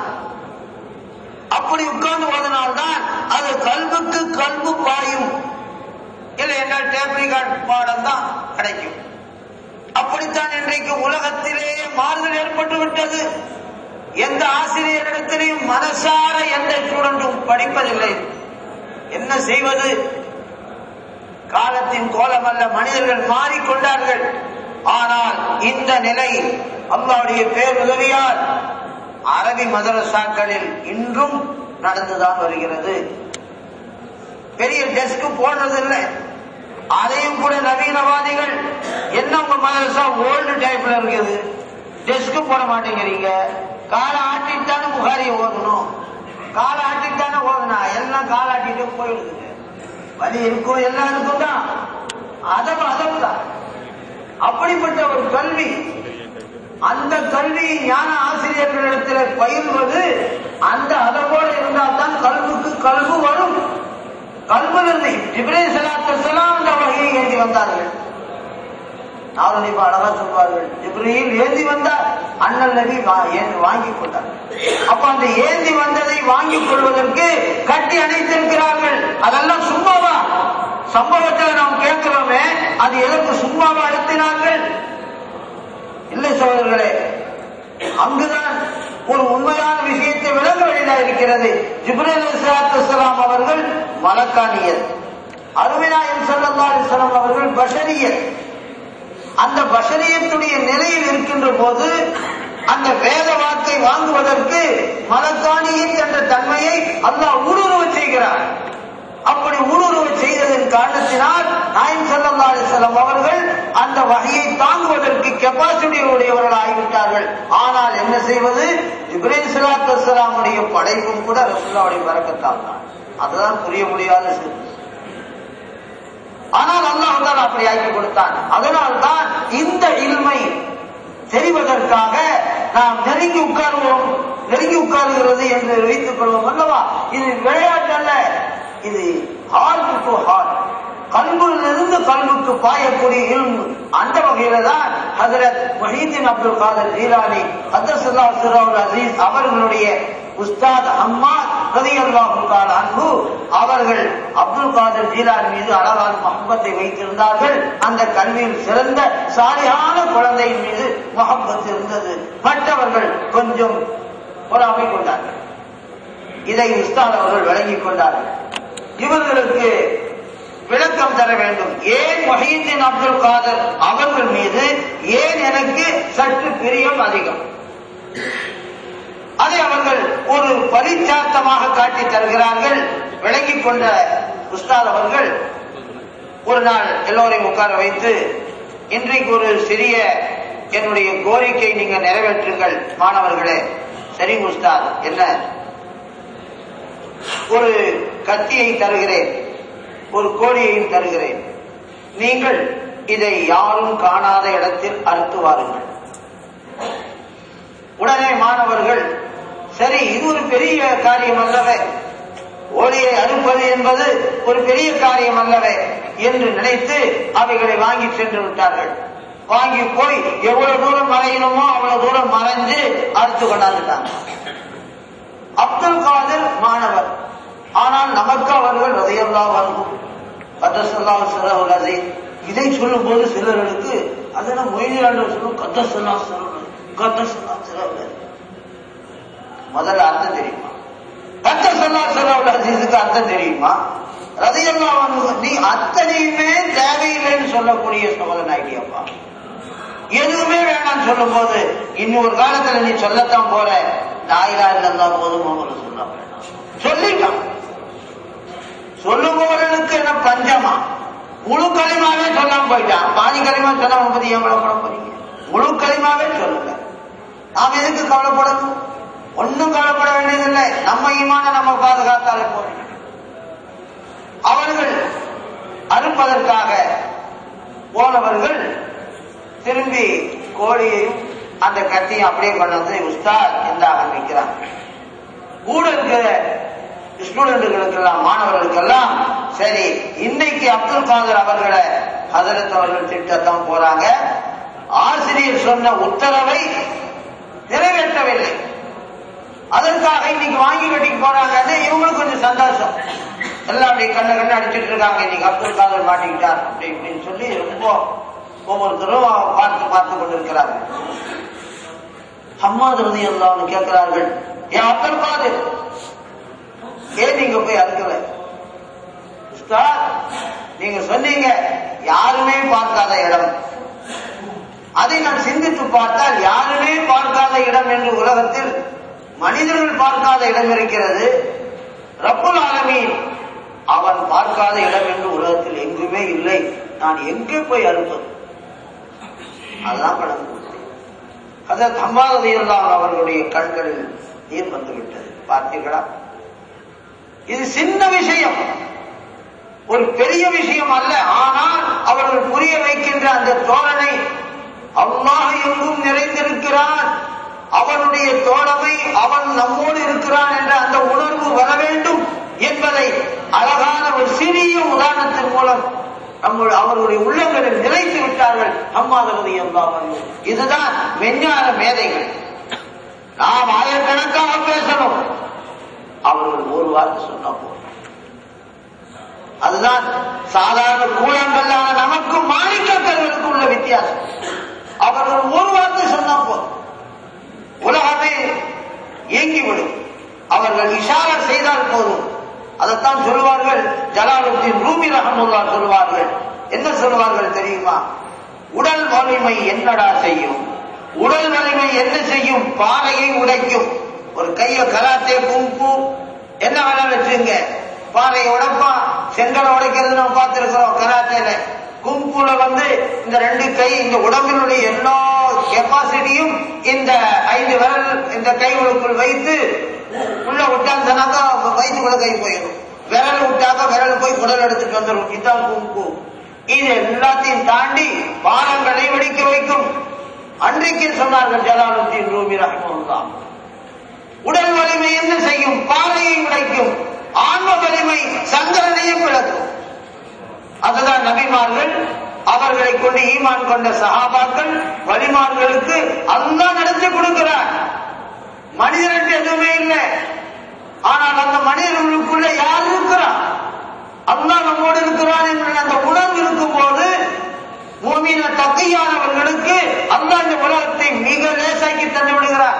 அப்படி உட்கார்ந்து ஓதனால்தான் அது கல்வுக்கு கல்வு பாயும் இல்லை என்றால் டேப் ரெக்கார்ட் பாடம் தான் கிடைக்கும் அப்படித்தான் இன்றைக்கு உலகத்திலே மாறுதல் ஏற்பட்டு விட்டது எந்த ஆசிரியரிடத்திலையும் மனசார எந்த ஸ்டூடெண்டும் படிப்பதில்லை என்ன செய்வது காலத்தின் கோலம் அல்ல மனிதர்கள் மாறிக்கொண்டார்கள் ஆனால் இந்த நிலை அல்லாவுடைய பேர் உதவியால் அரபி மதரசாக்களில் இன்றும் நடந்துதான் வருகிறது பெரிய டெஸ்க் போடுறதில்லை அதையும் கூட நவீனவாதிகள் என்ன உங்க மதரசா ஓல்டு டைப்ல இருக்குது டெஸ்க் போட மாட்டேங்கிறீங்க காலை ஆட்டிட்டானே புகாரியை ஓதணும் காலை ஆட்டிட்டானே ஓதுனா எல்லாம் காலை ஆட்டிட்டு போயிடுதுங்க வலி இருக்கும் எல்லாம் இருக்கும் தான் அதம் அதம் தான் அப்படிப்பட்ட ஒரு கல்வி அந்த கல்வி ஞான ஆசிரியர்களிடத்தில் பயில்வது அந்த அதவோடு இருந்தால் தான் கல்வுக்கு கல்வு வரும் கல்விலிருந்து இப்ரேம் சலாத்தலாம் அந்த வகையை ஏந்தி வந்தார்கள் நாவல் இப்ப அழகா சொல்வார்கள் இப்ரீல் ஏந்தி வந்தார் அண்ணல் நபி வா- ஏந்தி வாங்கி கொண்டார் அப்ப அந்த ஏந்தி வந்ததை வாங்கிக் கொள்வதற்கு கட்டி அணைத்திருக்கிறார்கள் அதெல்லாம் சும்மாவா சம்பவத்தில் நாம் கேட்கிறோமே அது எதற்கு சும்மாவா அழுத்தினார்கள் இல்லை சோதர்களே அங்குதான் ஒரு உண்மையான விஷயத்தை விளங்க வேண்டியதாக இருக்கிறது ஜிப்ரேல் சலாத்துலாம் அவர்கள் மலக்கானியர் அருமைநாயகம் சல்லா அலிஸ்லாம் அவர்கள் பஷரியர் அந்த பஷரியத்துடைய நிலையில் இருக்கின்ற போது அந்த வேத வாக்கை வாங்குவதற்கு மலக்கானியின் என்ற தன்மையை அல்லாஹ் ஊடுருவ செய்கிறார் அப்படி ஊடுருவ செய்ததன் காரணத்தினால் நாயம் சல்லா அலிஸ்லாம் அவர்கள் அந்த வகையை தாங்குவதற்கு கெப்பாசிட்டி உடையவர்கள் ஆகிவிட்டார்கள் ஆனால் என்ன செய்வது இப்ரேம் சலாத்து வலாமுடைய படைப்பும் கூட ரசுல்லாவுடைய வரக்கத்தால் தான் அதுதான் புரிய முடியாத செய்தி ஆனால் அல்லாஹ் தான் அப்படி ஆக்கி கொடுத்தான் அதனால் தான் இந்த இல்மை தெரிவதற்காக நாம் நெருங்கி உட்காருவோம் நெருங்கி உட்காருகிறது என்று வைத்துக் கொள்வோம் அல்லவா இது விளையாட்டு அல்ல இது ஹார்ட் டு ஹார்ட் கல்விலிருந்து கல்விக்கு பாயக்கூடிய இல்மு அந்த வகையில தான் ஹதரத் மஹீதீன் அப்துல் காதர் ஜீலானி ஹதரசுல்லா சிராவுல் அசீஸ் அவர்களுடைய உஸ்தாத் அம்மா ரதியல்லாஹு தால் அன்பு அவர்கள் அப்துல் காதர் ஜீலான் மீது அழகான மஹப்பத்தை வைத்திருந்தார்கள் அந்த கல்வியில் சிறந்த சாலியான குழந்தையின் மீது மஹப்பத் இருந்தது மற்றவர்கள் கொஞ்சம் பொறாமை கொண்டார்கள் இதை உஸ்தாத் அவர்கள் விளங்கிக் கொண்டார்கள் இவர்களுக்கு விளக்கம் தர வேண்டும் ஏன் மஹீதீன் அப்துல் காதர் அவர்கள் மீது ஏன் எனக்கு சற்று பிரியம் அதிகம் அதை அவர்கள் ஒரு பரிச்சாத்தமாக காட்டி தருகிறார்கள் விளங்கிக் கொண்ட உஸ்தாத் அவர்கள் ஒரு நாள் எல்லோரையும் உட்கார வைத்து இன்றைக்கு ஒரு சிறிய என்னுடைய கோரிக்கை நீங்க நிறைவேற்றுங்கள் மாணவர்களே சரி உஸ்தாத் என்ன ஒரு கத்தியை தருகிறேன் ஒரு கோழியையும் தருகிறேன் நீங்கள் இதை யாரும் காணாத இடத்தில் அறுத்து வாருங்கள் உடனே மாணவர்கள் சரி இது ஒரு பெரிய காரியம் அல்லவே ஓடியை அறுப்பது என்பது ஒரு பெரிய காரியம் அல்லவே என்று நினைத்து அவைகளை வாங்கி சென்று விட்டார்கள் வாங்கி போய் எவ்வளவு தூரம் மறையணுமோ அவ்வளவு தூரம் மறைஞ்சு அறுத்து கொண்டாந்துட்டாங்க அப்துல் காதர் மாணவர் ஆனால் நமக்கு அவர்கள் ரதையல்லா வரும் கத்தசல்லா சிறகுல் அதை இதை சொல்லும் போது சிலர்களுக்கு அதெல்லாம் மொய்தியாளர் சொல்லும் கத்தசல்லா சிறகுல் கத்தசல்லா சிறகுல் முதல்ல அர்த்தம் தெரியுமா கத்தசல்லா சிறகுல் அசீஸுக்கு அர்த்தம் தெரியுமா ரதையல்லா நீ அத்தனையுமே தேவையில்லைன்னு சொல்லக்கூடிய சோதனை ஐடியாப்பா எதுவுமே வேணாம்னு சொல்லும் போது இன்னொரு காலத்துல நீ சொல்லத்தான் போற நாயிலா இல்லந்தா போதும் அவங்க சொல்ல வேண்டாம் சொல்லிட்டான் சொல்லுபவர்களுக்கு என்ன பஞ்சமா முழு களிமாவே சொல்லாம போயிட்டான் பாதி களிமா சொல்லாம பத்தி ஏன் கவலைப்பட போறீங்க முழு களிமாவே சொல்லுங்க நாம் எதுக்கு கவலைப்படணும் ஒன்னும் கவலைப்பட வேண்டியதில்லை நம்ம ஈமான நம்ம பாதுகாத்தாலே போறீங்க அவர்கள் அறுப்பதற்காக போனவர்கள் திரும்பி கோழியையும் அந்த கத்தியும் அப்படியே கொண்டு வந்து உஸ்தாத் எந்தாக நிற்கிறாங்க கூட இருக்கிற ஸ்டூடெண்ட்டுகளுக்கெல்லாம் மாணவர்களுக்கெல்லாம் சரி இன்னைக்கு அப்துல் காதர் அவர்களை ஹசரத் அவர்கள் திட்டத்தான் போறாங்க ஆசிரியர் சொன்ன உத்தரவை நிறைவேற்றவில்லை அதற்காக இன்னைக்கு வாங்கி கட்டிக்கு போறாங்கன்னு இவங்களுக்கு கொஞ்சம் சந்தோஷம் எல்லாம் அப்படி கண்ண கண்ணு அடிச்சிட்டு இருக்காங்க இன்னைக்கு அப்துல் காதர் மாட்டிக்கிட்டார் அப்படி இப்படின்னு சொல்லி ரொம்ப ஒவ்வொருத்தரும் பார்த்து பார்த்து கொண்டிருக்கிறார்கள் அம்மா ரதி அல்லான்னு கேட்கிறார்கள் ஏன் அப்துல் காதர் ஏன் நீங்க போய் அறுக்கல உஸ்தாத் நீங்க சொன்னீங்க யாருமே பார்க்காத இடம் அதை நான் சிந்தித்து பார்த்தால் யாருமே பார்க்காத இடம் என்று உலகத்தில் மனிதர்கள் பார்க்காத இடம் இருக்கிறது ரப்புல் ஆலமீன் அவன் பார்க்காத இடம் என்று உலகத்தில் எங்குமே இல்லை நான் எங்கே போய் அறுப்பது அதுதான் கடந்து அதற்கு அம்மாவதியெல்லாம் அவர்களுடைய கண்களில் நீர் வந்துவிட்டது பார்த்தீர்களா இது சின்ன விஷயம் ஒரு பெரிய விஷயம் அல்ல ஆனால் அவர்கள் புரிய வைக்கின்ற அந்த தோழனை அல்லாஹ் எங்கும் நிறைந்திருக்கிறான் அவனுடைய தோழமை அவன் நம்மோடு இருக்கிறான் என்ற அந்த உணர்வு வர வேண்டும் என்பதை அழகான ஒரு சிறிய உதாரணத்தின் மூலம் நம்ம அவர்களுடைய உள்ளங்களில் நிறைத்து விட்டார்கள் அம்மாதவதி அல்லாமல் இதுதான் விஞ்ஞான மேதைகள் நாம் ஆயிரக்கணக்காக பேசணும் அவர்கள் ஒரு வார்த்தை சொன்னா போதும் அதுதான் சாதாரண கூழங்கல்லான நமக்கும் மாணிக்கர்களுக்கும் உள்ள வித்தியாசம் அவர்கள் ஒரு வார்த்தை சொன்னா போதும் உலகமே இயங்கிவிடும் அவர்கள் இஷாரா செய்தால் போதும் அதைத்தான் சொல்வார்கள் ஜலாலுத்தீன் ரூமி ரஹமுல்லா சொல்வார்கள் என்ன சொல்வார்கள் தெரியுமா உடல் வலிமை என்னடா செய்யும் உடல் வலிமை என்ன செய்யும் பாறையை உடைக்கும் ஒரு கைய கராத்தே கும்பு என்ன வேணா வச்சுங்க பாறையை உடைப்பா செங்கலை உடைக்கிறது நம்ம பார்த்திருக்கிறோம் கராத்தேல கும்புல வந்து இந்த ரெண்டு கை இந்த உடம்பினுடைய எல்லா கெப்பாசிட்டியும் இந்த ஐந்து விரல் இந்த கைகளுக்குள் வைத்து உள்ள விட்டாங்கன்னாக்கா வயிற்றுக்குள்ள கை போயிடும் விரல் விட்டாக்க விரல் போய் குடல் எடுத்துட்டு வந்துடும் இதுதான் கும்பு இது எல்லாத்தையும் தாண்டி பாரங்களை வெடிக்க வைக்கும் அன்றைக்கு சொன்னார்கள் ஜலாலுத்தீன் ரூபி ரஹ்மல்லா உடல் வலிமை என்ன செய்யும் பாறையை உடைக்கும் ஆன்ம வலிமை சங்கரனையும் விளக்கும் அதுதான் நபிமார்கள் அவர்களை கொண்டு ஈமான் கொண்ட சகாபாக்கள் வலிமார்களுக்கு அல்லா நடத்தி கொடுக்கிறார் மனிதனுக்கு எதுவுமே இல்லை ஆனால் அந்த மனிதர்களுக்குள்ள யார் இருக்கிறார் அல்லா நம்மோடு இருக்கிறான் என்ற அந்த உணர்வு இருக்கும் போது பூமியில தக்கையானவர்களுக்கு அல்லா இந்த உலகத்தை மிக லேசாக்கி தந்து விடுகிறார்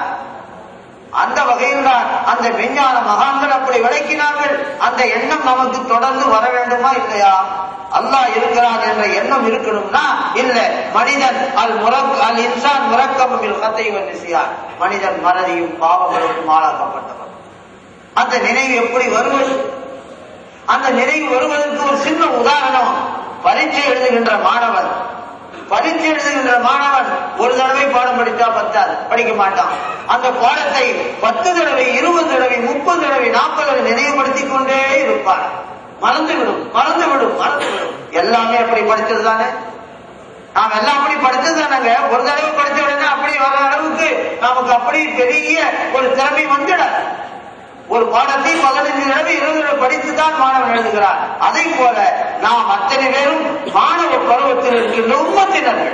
அந்த வகையில் தான் அந்த விஞ்ஞான மகான்கள் அப்படி விளக்கினார்கள் அந்த எண்ணம் நமக்கு தொடர்ந்து வர வேண்டுமா இல்லையா அல்லாஹ் இருக்கிறான் என்ற எண்ணம் இருக்கணும்னா இல்ல மனிதன் அல் முறக் அல் இன்சான் முறக்கமில் கத்தை வன்னிசியார் மனிதன் மறதியும் பாவங்களுக்கும் ஆளாக்கப்பட்டவன் அந்த நினைவு எப்படி வருவது அந்த நினைவு வருவதற்கு ஒரு சின்ன உதாரணம் பரீட்சை எழுதுகின்ற மாணவன் பரீட்சை எழுதுகின்ற மாணவன் ஒரு தடவை பாடம் படித்தா பத்தாது படிக்க மாட்டான் அந்த பாடத்தை பத்து தடவை இருபது தடவை முப்பது தடவை நாற்பது தடவை நினைவுபடுத்திக் கொண்டே இருப்பான் மறந்துவிடும் மறந்துவிடும் மறந்துவிடும் எல்லாமே அப்படி படிச்சது தானே நாம் எல்லாம் அப்படி படிச்சது தானங்க ஒரு தடவை படிச்ச உடனே அப்படி வர அளவுக்கு நமக்கு அப்படி பெரிய ஒரு திறமை வந்துடாது ஒரு பாடத்தை பதினைஞ்சு தடவை இருபது தடவை படித்துதான் மாணவன் எழுதுகிறார் அதை போல நாம் அத்தனை பேரும் மாணவ பருவத்தில் இருக்கின்ற உம்மத்தினர்கள்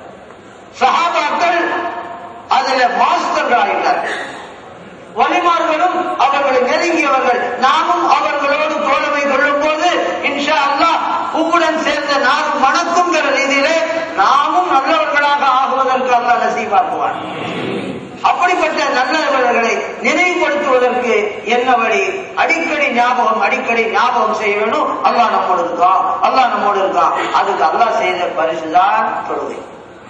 சகாபாக்கள் அதுல மாஸ்டர்கள் ஆகிட்டார்கள் வலிமார்களும் அவர்களை நெருங்கியவர்கள் நாமும் அவர்களோடு மனம் மணக்குங்கிற ரீதியிலே நாமும் நல்லவர்களாக ஆகுவதற்கு அல்ல நசீபாக்குவார் அப்படிப்பட்ட நல்லவர்களை நினைவுபடுத்துவதற்கு என்ன வழி அடிக்கடி ஞாபகம் அடிக்கடி ஞாபகம் செய்ய வேண்டும் அல்லாஹ் நம்மோடு இருக்கான் அல்லாஹ் நம்மோடு இருக்கான் அதுக்கு அல்லாஹ் செய்த பரிசுதான் தொழுகை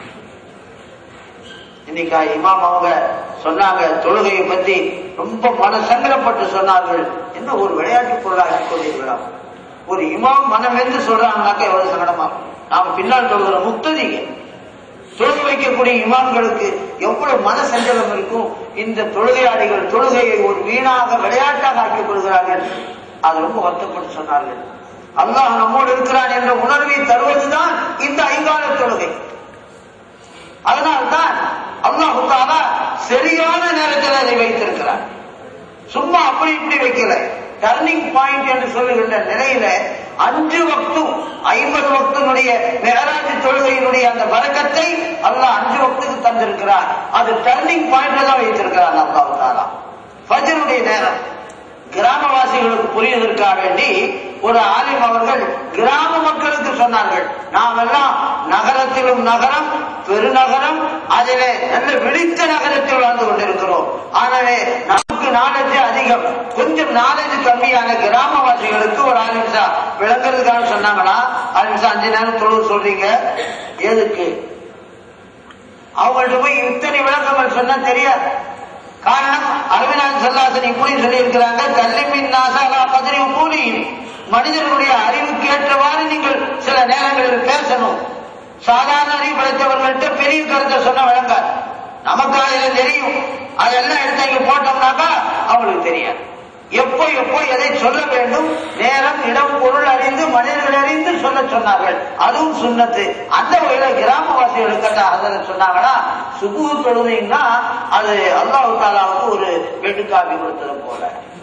இன்னைக்கு இமாம் அவங்க சொன்னாங்க தொழுகையை பத்தி ரொம்ப மன சங்கடப்பட்டு சொன்னார்கள் என்ன ஒரு விளையாட்டு பொருளாக கொண்டிருக்கிறோம் ஒரு இமாம் மனம் வெந்து சொல்றாங்கனாக்க எவ்வளவு சங்கடமா நாம பின்னால் சொல்கிற முக்ததிங்க தொழுகை வைக்கக்கூடிய இமாம்களுக்கு எவ்வளவு மன சஞ்சலம் இருக்கும் இந்த தொழுகையாளிகள் தொழுகையை ஒரு வீணாக விளையாட்டாக ஆக்கிக் கொள்கிறார்கள் அது ரொம்ப வருத்தப்பட்டு சொன்னார்கள் அல்லாஹ் நம்மோடு இருக்கிறான் என்ற உணர்வை தருவதுதான் இந்த ஐங்கால தொழுகை அதனால்தான் அல்லாஹு தாலா சரியான நேரத்தில் அதை வைத்திருக்கிறார் சும்மா அப்படி இப்படி வைக்கல டர்னிங் பாயிண்ட் என்று சொல்லுகின்ற நிலையில அஞ்சு வக்தும் ஐம்பது வக்தனுடைய மேராஜ் தொழுகையினுடைய அந்த வழக்கத்தை அல்லாஹ் அஞ்சு வக்துக்கு தந்திருக்கிறார் அது டர்னிங் பாயிண்ட்ல தான் வைத்திருக்கிறார் அல்லாஹு தாலா ஃபஜ்ருடைய நேரம் கிராமவாசிகளுக்கு புரிவதற்காக வேண்டி ஒரு ஆலிம் அவர்கள் கிராம மக்களுக்கு சொன்னார்கள் நாம் எல்லாம் நகரத்திலும் நகரம் பெருநகரம் அதிலே நல்ல விழித்த நகரத்தில் வாழ்ந்து கொண்டிருக்கிறோம் ஆகவே நமக்கு நாலேஜ் அதிகம் கொஞ்சம் நாலேஜ் கம்மியான கிராமவாசிகளுக்கு ஒரு ஆலிம்சா விளங்குறதுக்காக சொன்னாங்களா ஆலிம்சா அஞ்சு நேரம் தொழுவு சொல்றீங்க எதுக்கு அவங்கள்ட்ட போய் இத்தனை விளக்கங்கள் சொன்னா தெரியாது காரணம் அருவினான் சொல்லாசன் இப்படி சொல்லியிருக்கிறாங்க கல்லிமின் நாசாலா பதிரி கூலி மனிதர்களுடைய அறிவுக்கு ஏற்றவாறு நீங்கள் சில நேரங்களில் பேசணும் சாதாரண அறிவு படைத்தவர்கள்ட்ட பெரிய கருத்தை சொன்ன விளங்காது நமக்கு அதுல தெரியும் அதெல்லாம் எடுத்து இங்க போட்டோம்னாக்கா அவங்களுக்கு தெரியாது எப்போ எப்போ எதை சொல்ல வேண்டும் நேரம் இடம் பொருள் அறிந்து மனிதர்கள் அறிந்து சொல்ல சொன்னார்கள் அதுவும் சுண்ணத்து அந்த வகையில கிராமவாசிகளுக்கு அதில் சொன்னாங்கன்னா சுபு தொழுதைன்னா அது அல்லாஹு தாலாவுக்கு ஒரு வெட்டுக்காப்பி கொடுத்தது போல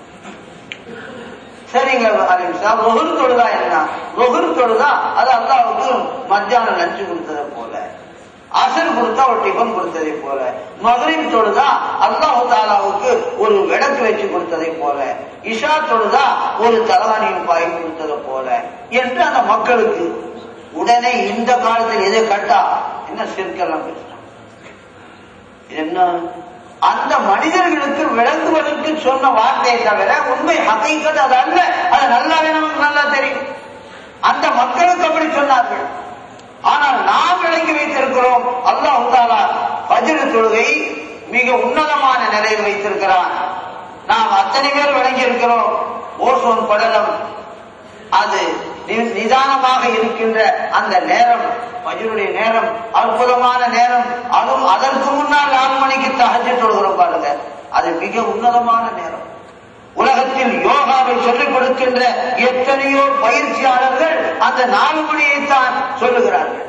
சரிங்க அலிம்சா ரொகுர் தொழுதா என்ன ரொகுர் தொழுதா அது அல்லாவுக்கு மத்தியானம் லஞ்சு கொடுத்தது போல அசர் கொடுத்தா ஒரு டிஃபன் கொடுத்ததை போல மகரின் தொழுதா அல்லாஹு தாலாவுக்கு ஒரு விளக்கு வச்சு கொடுத்ததை போல இஷா தொழுதா ஒரு தலவாணியின் பாய் கொடுத்ததை போல என்று அந்த மக்களுக்கு உடனே இந்த காலத்தில் எதை கட்டா என்ன சிற்கெல்லாம் பேசுறான் என்ன அந்த மனிதர்களுக்கு விளங்குவதற்கு சொன்ன வார்த்தையை தவிர உண்மை ஹகைக்கது அது அல்ல அது நல்லாவே நமக்கு நல்லா தெரியும் அந்த மக்களுக்கு அப்படி சொன்னார்கள் ஆனால் நாம் விளங்கி வைத்திருக்கிறோம் அல்லாஹு தாலா பஜ்ர தொழுகை மிக உன்னதமான நிலையில் வைத்திருக்கிறான் நாம் அத்தனை பேர் விளங்கி இருக்கிறோம் ஓசோன் படலம் அது நிதானமாக இருக்கின்ற அந்த நேரம் பஜருடைய நேரம் அற்புதமான நேரம் அதுவும் அதற்கு முன்னால் நாலு மணிக்கு தகஜ தொழுகிறோம் பாருங்க அது மிக உன்னதமான நேரம் உலகத்தில் யோகாவை சொல்லிக் கொடுக்கின்ற எத்தனையோ பயிற்சியாளர்கள் அந்த நாலு மணியைத்தான் சொல்லுகிறார்கள்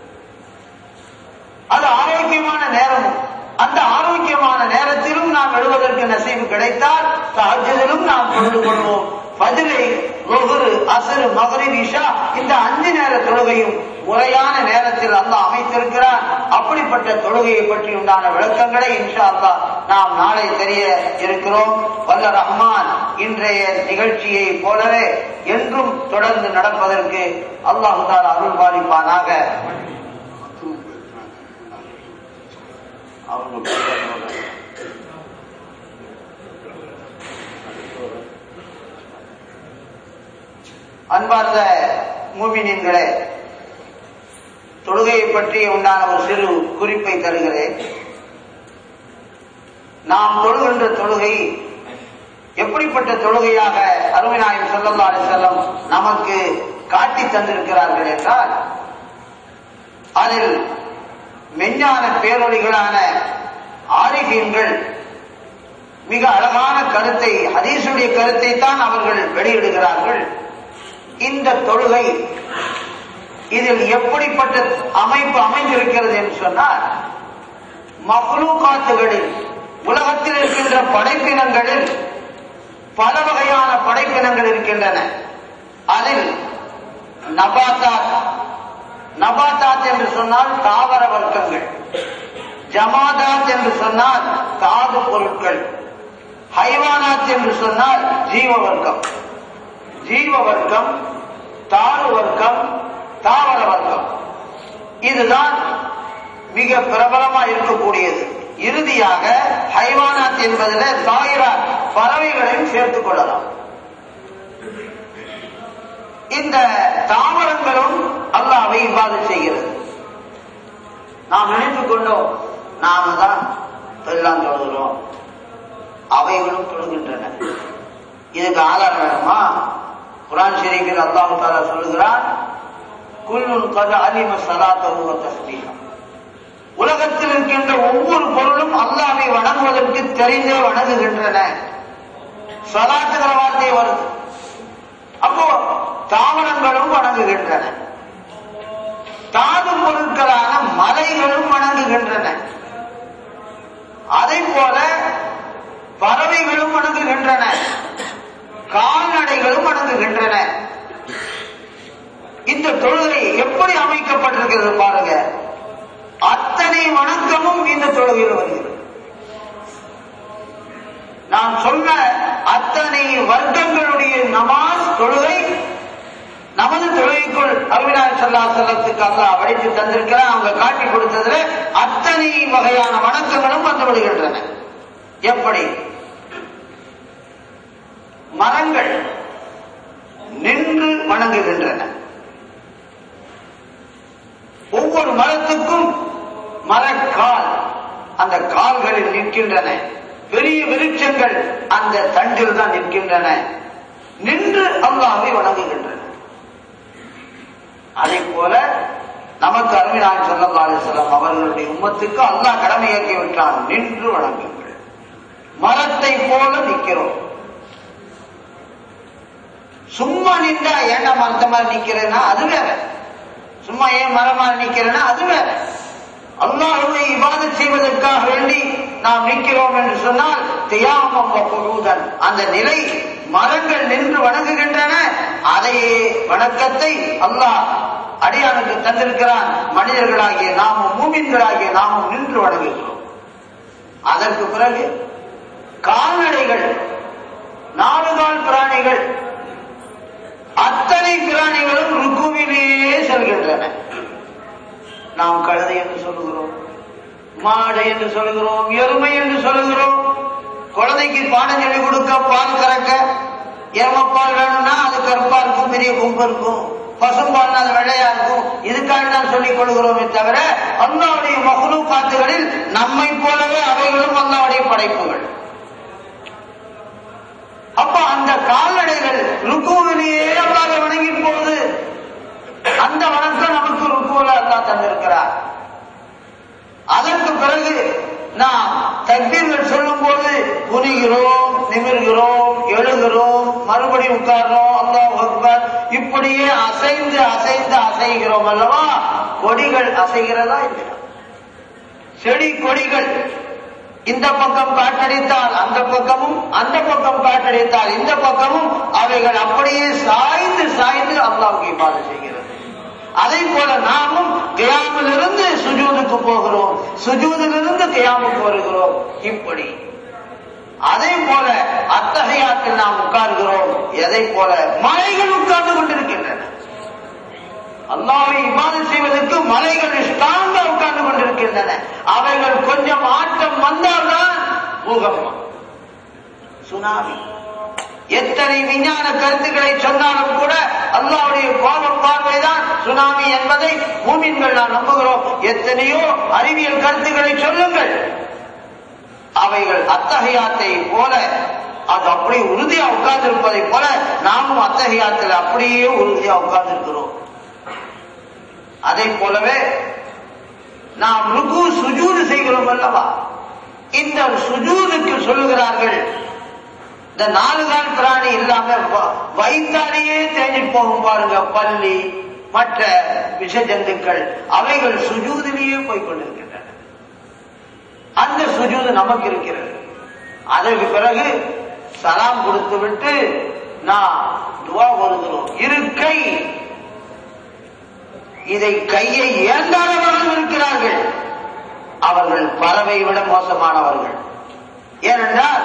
அது ஆரோக்கியமான நேரமும் அந்த ஆரோக்கியமான நேரத்திலும் நாம் எழுவதற்கு நசீவு கிடைத்தால் தஹஜதிலும் நாம் கொண்டு கொள்வோம் பதிலை ரொகுரு அசரு மகரின் இஷா இந்த அஞ்சு நேர தொழுகையும் முறையான நேரத்தில் அல்லாஹ் அமைத்திருக்கிறார் அப்படிப்பட்ட தொழுகையை பற்றி உண்டான விளக்கங்களை இன்ஷா அல்லா நாம் நாளை தெரிய இருக்கிறோம் வல்ல ரஹ்மான் இன்றைய நிகழ்ச்சியை போலவே என்றும் தொடர்ந்து நடப்பதற்கு அல்லாஹு தால் அருள் பாலிப்பானாக அவங்க அன்பார்ந்த மூமினின்களே தொழுகையை பற்றி உண்டான ஒரு சிறு குறிப்பை தருகிறேன் நாம் தொழுகின்ற தொழுகை எப்படிப்பட்ட தொழுகையாக அருமைநாயகம் சொல்லல்லா செல்லம் நமக்கு காட்டி தந்திருக்கிறார்கள் என்றால் அதில் மெஞ்ஞான பேரொழிகளான ஆரிகீன்கள் மிக அழகான கருத்தை ஹதீசுடைய கருத்தை தான் அவர்கள் வெளியிடுகிறார்கள் இந்த தொழுகை இதில் எப்படிப்பட்ட அமைப்பு அமைந்திருக்கிறது என்று சொன்னால் மக்ளூகாத்துகளில் உலகத்தில் இருக்கின்ற படைப்பினங்களில் பல வகையான படைப்பினங்கள் இருக்கின்றன அதில் நபாத்தாத் நபாத்தாத் என்று சொன்னால் தாவர வர்க்கங்கள் ஜமாதாத் என்று சொன்னால் தாது பொருட்கள் ஹைவானாத் என்று சொன்னால் ஜீவ வர்க்கம் ஜீவ வர்க்கம் தாது வர்க்கம் தாவர வர்க்கம் இதுதான் மிக பிரபலமா இருக்கக்கூடியது இறுதியாக ஹைவானாத் என்பதில் தாயிரா பறவைகளையும் சேர்த்துக் கொள்ளலாம் இந்த தாவரங்களும் அல்லாவை இவ்வாறு செய்கிறது நாம் நினைத்துக் கொண்டோம் நாம தான் எல்லாம் தொழுகிறோம் அவைகளும் தொழுகின்றன இதுக்கு ஆதாரம் வேணுமா குரான் ஷெரீஃபில் அல்லாஹு தாலா சொல்லுகிறான் குல்லுன் கத அலிம சலாத்தவு தஸ்மீகம் உலகத்தில் இருக்கின்ற ஒவ்வொரு பொருளும் அல்லாவை வணங்குவதற்கு தெரிந்தே வணங்குகின்றன சலாத்துகிற வார்த்தை வருது அப்போ தாவரங்களும் வணங்குகின்றன தாது பொருட்களான மலைகளும் வணங்குகின்றன அதை போல பறவைகளும் வணங்குகின்றன கால்நடைகளும் வணங்குகின்றன இந்த தொழுகை எப்படி அமைக்கப்பட்டிருக்கிறது பாருங்க அத்தனை வணக்கமும் இந்த தொழுகையில் வருகிறது நான் சொன்ன அத்தனை வர்க்கங்களுடைய நமாஸ் தொழுகை நமது தொழுகைக்குள் அருவினார் சல்லா செல்லத்துக்கு அல்லா வடித்து தந்திருக்கிறார் அவங்க காட்டி கொடுத்ததுல அத்தனை வகையான வணக்கங்களும் வந்து விடுகின்றன எப்படி மரங்கள் நின்று வணங்குகின்றன ஒவ்வொரு மரத்துக்கும் மரக்கால் அந்த கால்களில் நிற்கின்றன பெரிய விருட்சங்கள் அந்த தண்டில் தான் நிற்கின்றன நின்று அல்லாவை வணங்குகின்றன அதை போல நமக்கு அருமையான் செல்லம் அவர்களுடைய உம்மத்துக்கு அல்லாஹ் கடமையாக்கி விட்டான் நின்று வணங்குங்கள் மரத்தை போல நிற்கிறோம் சும்மா நின்றா ஏன்னா மரத்த மாதிரி நிக்கிறேன்னா அது வேற சும்மா ஏன் மரமா நிக்கிறேன்னா அது வேற அல்லாஹுவை இபாதத் செய்வதற்காக வேண்டி நாம் நிற்கிறோம் என்று சொன்னால் தியாமம் பொழுதன் அந்த நிலை மரங்கள் நின்று வணங்குகின்றன அதையே வணக்கத்தை அல்லாஹ் அடியானுக்கு தந்திருக்கிறான் மனிதர்களாகிய நாமும் மூமின்களாகிய நாமும் நின்று வணங்குகிறோம் அதற்கு பிறகு கால்நடைகள் நாலு கால் பிராணிகள் அத்தனை பிராணிகளும் ருக்குவிலேயே செல்கின்றன நாம் கழுதை என்று சொல்லுகிறோம் மாடு என்று சொல்லுகிறோம் எருமை என்று சொல்லுகிறோம் குழந்தைக்கு பாடம் சொல்லி கொடுக்க பால் கறக்க எருமப்பால் வேணும்னா அது கருப்பா இருக்கும் பெரிய கொம்பு இருக்கும் பசும்பால் அது வெள்ளையா இருக்கும் இதுக்காக தான் சொல்லிக் கொள்கிறோமே தவிர அல்லாவுடைய மகுழு காத்துகளில் நம்மை போலவே அவைகளும் அல்லாவுடைய படைப்புகள் அப்ப அந்த கால்நடைகள் ருக்குவிலேயே அல்லாத வணங்கி போகுது அந்த வணக்கம் நமக்கு ருக்குவில அல்லா தந்திருக்கிறார் அதற்கு பிறகு நாம் தக்பீர்கள் சொல்லும் போது குனிகிறோம் நிமிர்கிறோம் எழுகிறோம் மறுபடியும் உட்கார்றோம் அல்லாஹ் அக்பர் இப்படியே அசைந்து அசைந்து அசைகிறோம் அல்லவா கொடிகள் அசைகிறதா இல்லையா செடி கொடிகள் இந்த பக்கம் காற்றடித்தால் அந்த பக்கமும் அந்த பக்கம் காற்றடித்தால் இந்த பக்கமும் அவைகள் அப்படியே சாய்ந்து சாய்ந்து அல்லாவுக்கு இவ்வாறு செய்கிறது அதை போல நாமும் கியாமிலிருந்து சுஜூதுக்கு போகிறோம் சுஜூதிலிருந்து கியாமுக்கு வருகிறோம் இப்படி அதே போல அத்தகையாத்தில் நாம் உட்கார்கிறோம் எதை போல மலைகள் உட்கார்ந்து கொண்டிருக்கின்றன அல்லாவை இவ்வாறு செய்வதற்கு மலைகள் ஸ்ட்ராங்கா உட்கார்ந்து கொண்டிருக்கின்றன அவைகள் கொஞ்சம் ஆட்டம் வந்தால்தான் பூகம்பம் சுனாமி எத்தனை விஞ்ஞான கருத்துக்களை சொன்னாலும் கூட அல்லாவுடைய கோப பார்வைதான் சுனாமி என்பதை பூமின்கள் நாம் நம்புகிறோம் எத்தனையோ அறிவியல் கருத்துக்களை சொல்லுங்கள் அவைகள் அத்தகையாத்தை போல அது அப்படியே உறுதியா உட்கார்ந்திருப்பதை போல நாமும் அத்தகையாத்தில் அப்படியே உறுதியா உட்கார்ந்திருக்கிறோம் அதை போலவே நாம் ருக்கு சுஜூது செய்கிறோம் அல்லவா இந்த சுஜூதுக்கு சொல்லுகிறார்கள் இந்த நாலு கால் பிராணி இல்லாம வயிற்றாலேயே தேஞ்சி போகும் பாருங்க பள்ளி மற்ற விஷ ஜந்துக்கள் அவைகள் சுஜூதிலேயே போய் கொண்டிருக்கின்றன அந்த சுஜூது நமக்கு இருக்கிறது அதற்கு பிறகு சலாம் கொடுத்து விட்டு நான் துவா வருகிறோம் இருக்கை இதை கையை ஏந்தாதவர்கள் இருக்கிறார்கள் அவர்கள் பறவை விட மோசமானவர்கள் ஏனென்றால்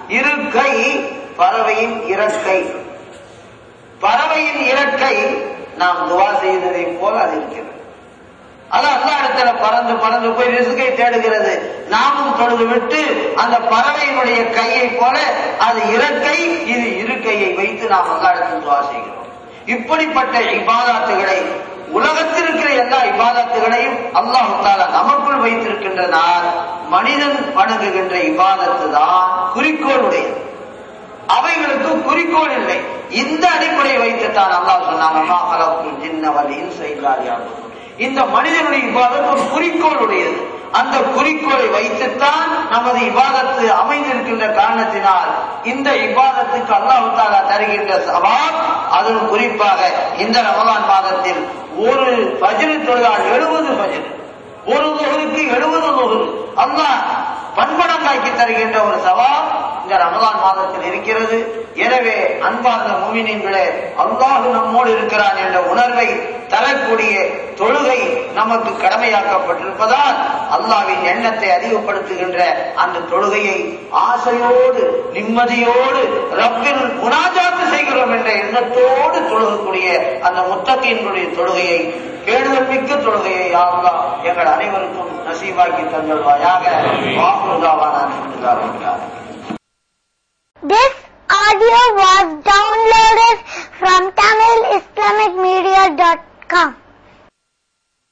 இருக்கை பறவையின் இறக்கை பறவையின் இறக்கை நாம் துவா செய்ததை போல அது இருக்கிறது அது அல்லா இடத்துல பறந்து பறந்து போய் ரிசுகை தேடுகிறது நாமும் தொழுது விட்டு அந்த பறவையினுடைய கையை போல அது இறக்கை இது இருக்கையை வைத்து நாம் அல்லா இடத்தில் துவா செய்கிறோம் இப்படிப்பட்ட இபாதாத்துகளை உலகத்தில் இருக்கிற எல்லா இபாதத்துகளையும் அல்லாஹு தாலா நமக்குள் வைத்திருக்கின்றனால் மனிதன் வணங்குகின்ற இபாதத்து தான் குறிக்கோளுடையது அவைகளுக்கு குறிக்கோள் இல்லை இந்த அடிப்படையை வைத்துத்தான் அல்லாஹ் சொன்னாங்க ஜின்னவல் இன்சைலாரியாகும் இந்த மனிதனுடைய இபாதத் ஒரு குறிக்கோள் உடையது அந்த குறிக்கோளை வைத்துத்தான் நமது இபாதத்து அமைந்திருக்கின்ற காரணத்தினால் இந்த இபாதத்துக்கு அல்லாஹு தாலா தருகின்ற சவால் அதிலும் குறிப்பாக இந்த ரமலான் மாதத்தில் ஒரு பஜ்ரு தொழிலாளர் எழுபது பஜ்ரு ஒரு தொகுதிக்கு எழுபது தொகுதி அல்லாஹ் பன்மடங்காக்கி தருகின்ற ஒரு சவால் இந்த ரமலான் மாதத்தில் இருக்கிறது எனவே அன்பார்ந்த மூமினீங்களே அல்லாஹு நம்மோடு இருக்கிறான் என்ற உணர்வை தரக்கூடிய தொழுகை நமக்கு கடமையாக்கப்பட்டிருப்பதால் அல்லாவின் எண்ணத்தை அதிகப்படுத்துகின்ற அந்த தொழுகையை ஆசையோடு நிம்மதியோடு ரப்பில் முனாஜாத்து செய்கிறோம் என்ற எண்ணத்தோடு தொழுகக்கூடிய அந்த முத்தகையினுடைய தொழுகையை கேடுதல் மிக்க தொழுகையை யாருலா எங்கள் அனைவருக்கும் நசீவாக்கி தந்தல்வாயாக வாக்குதாவான This audio was downloaded from TamilIslamicMedia.com.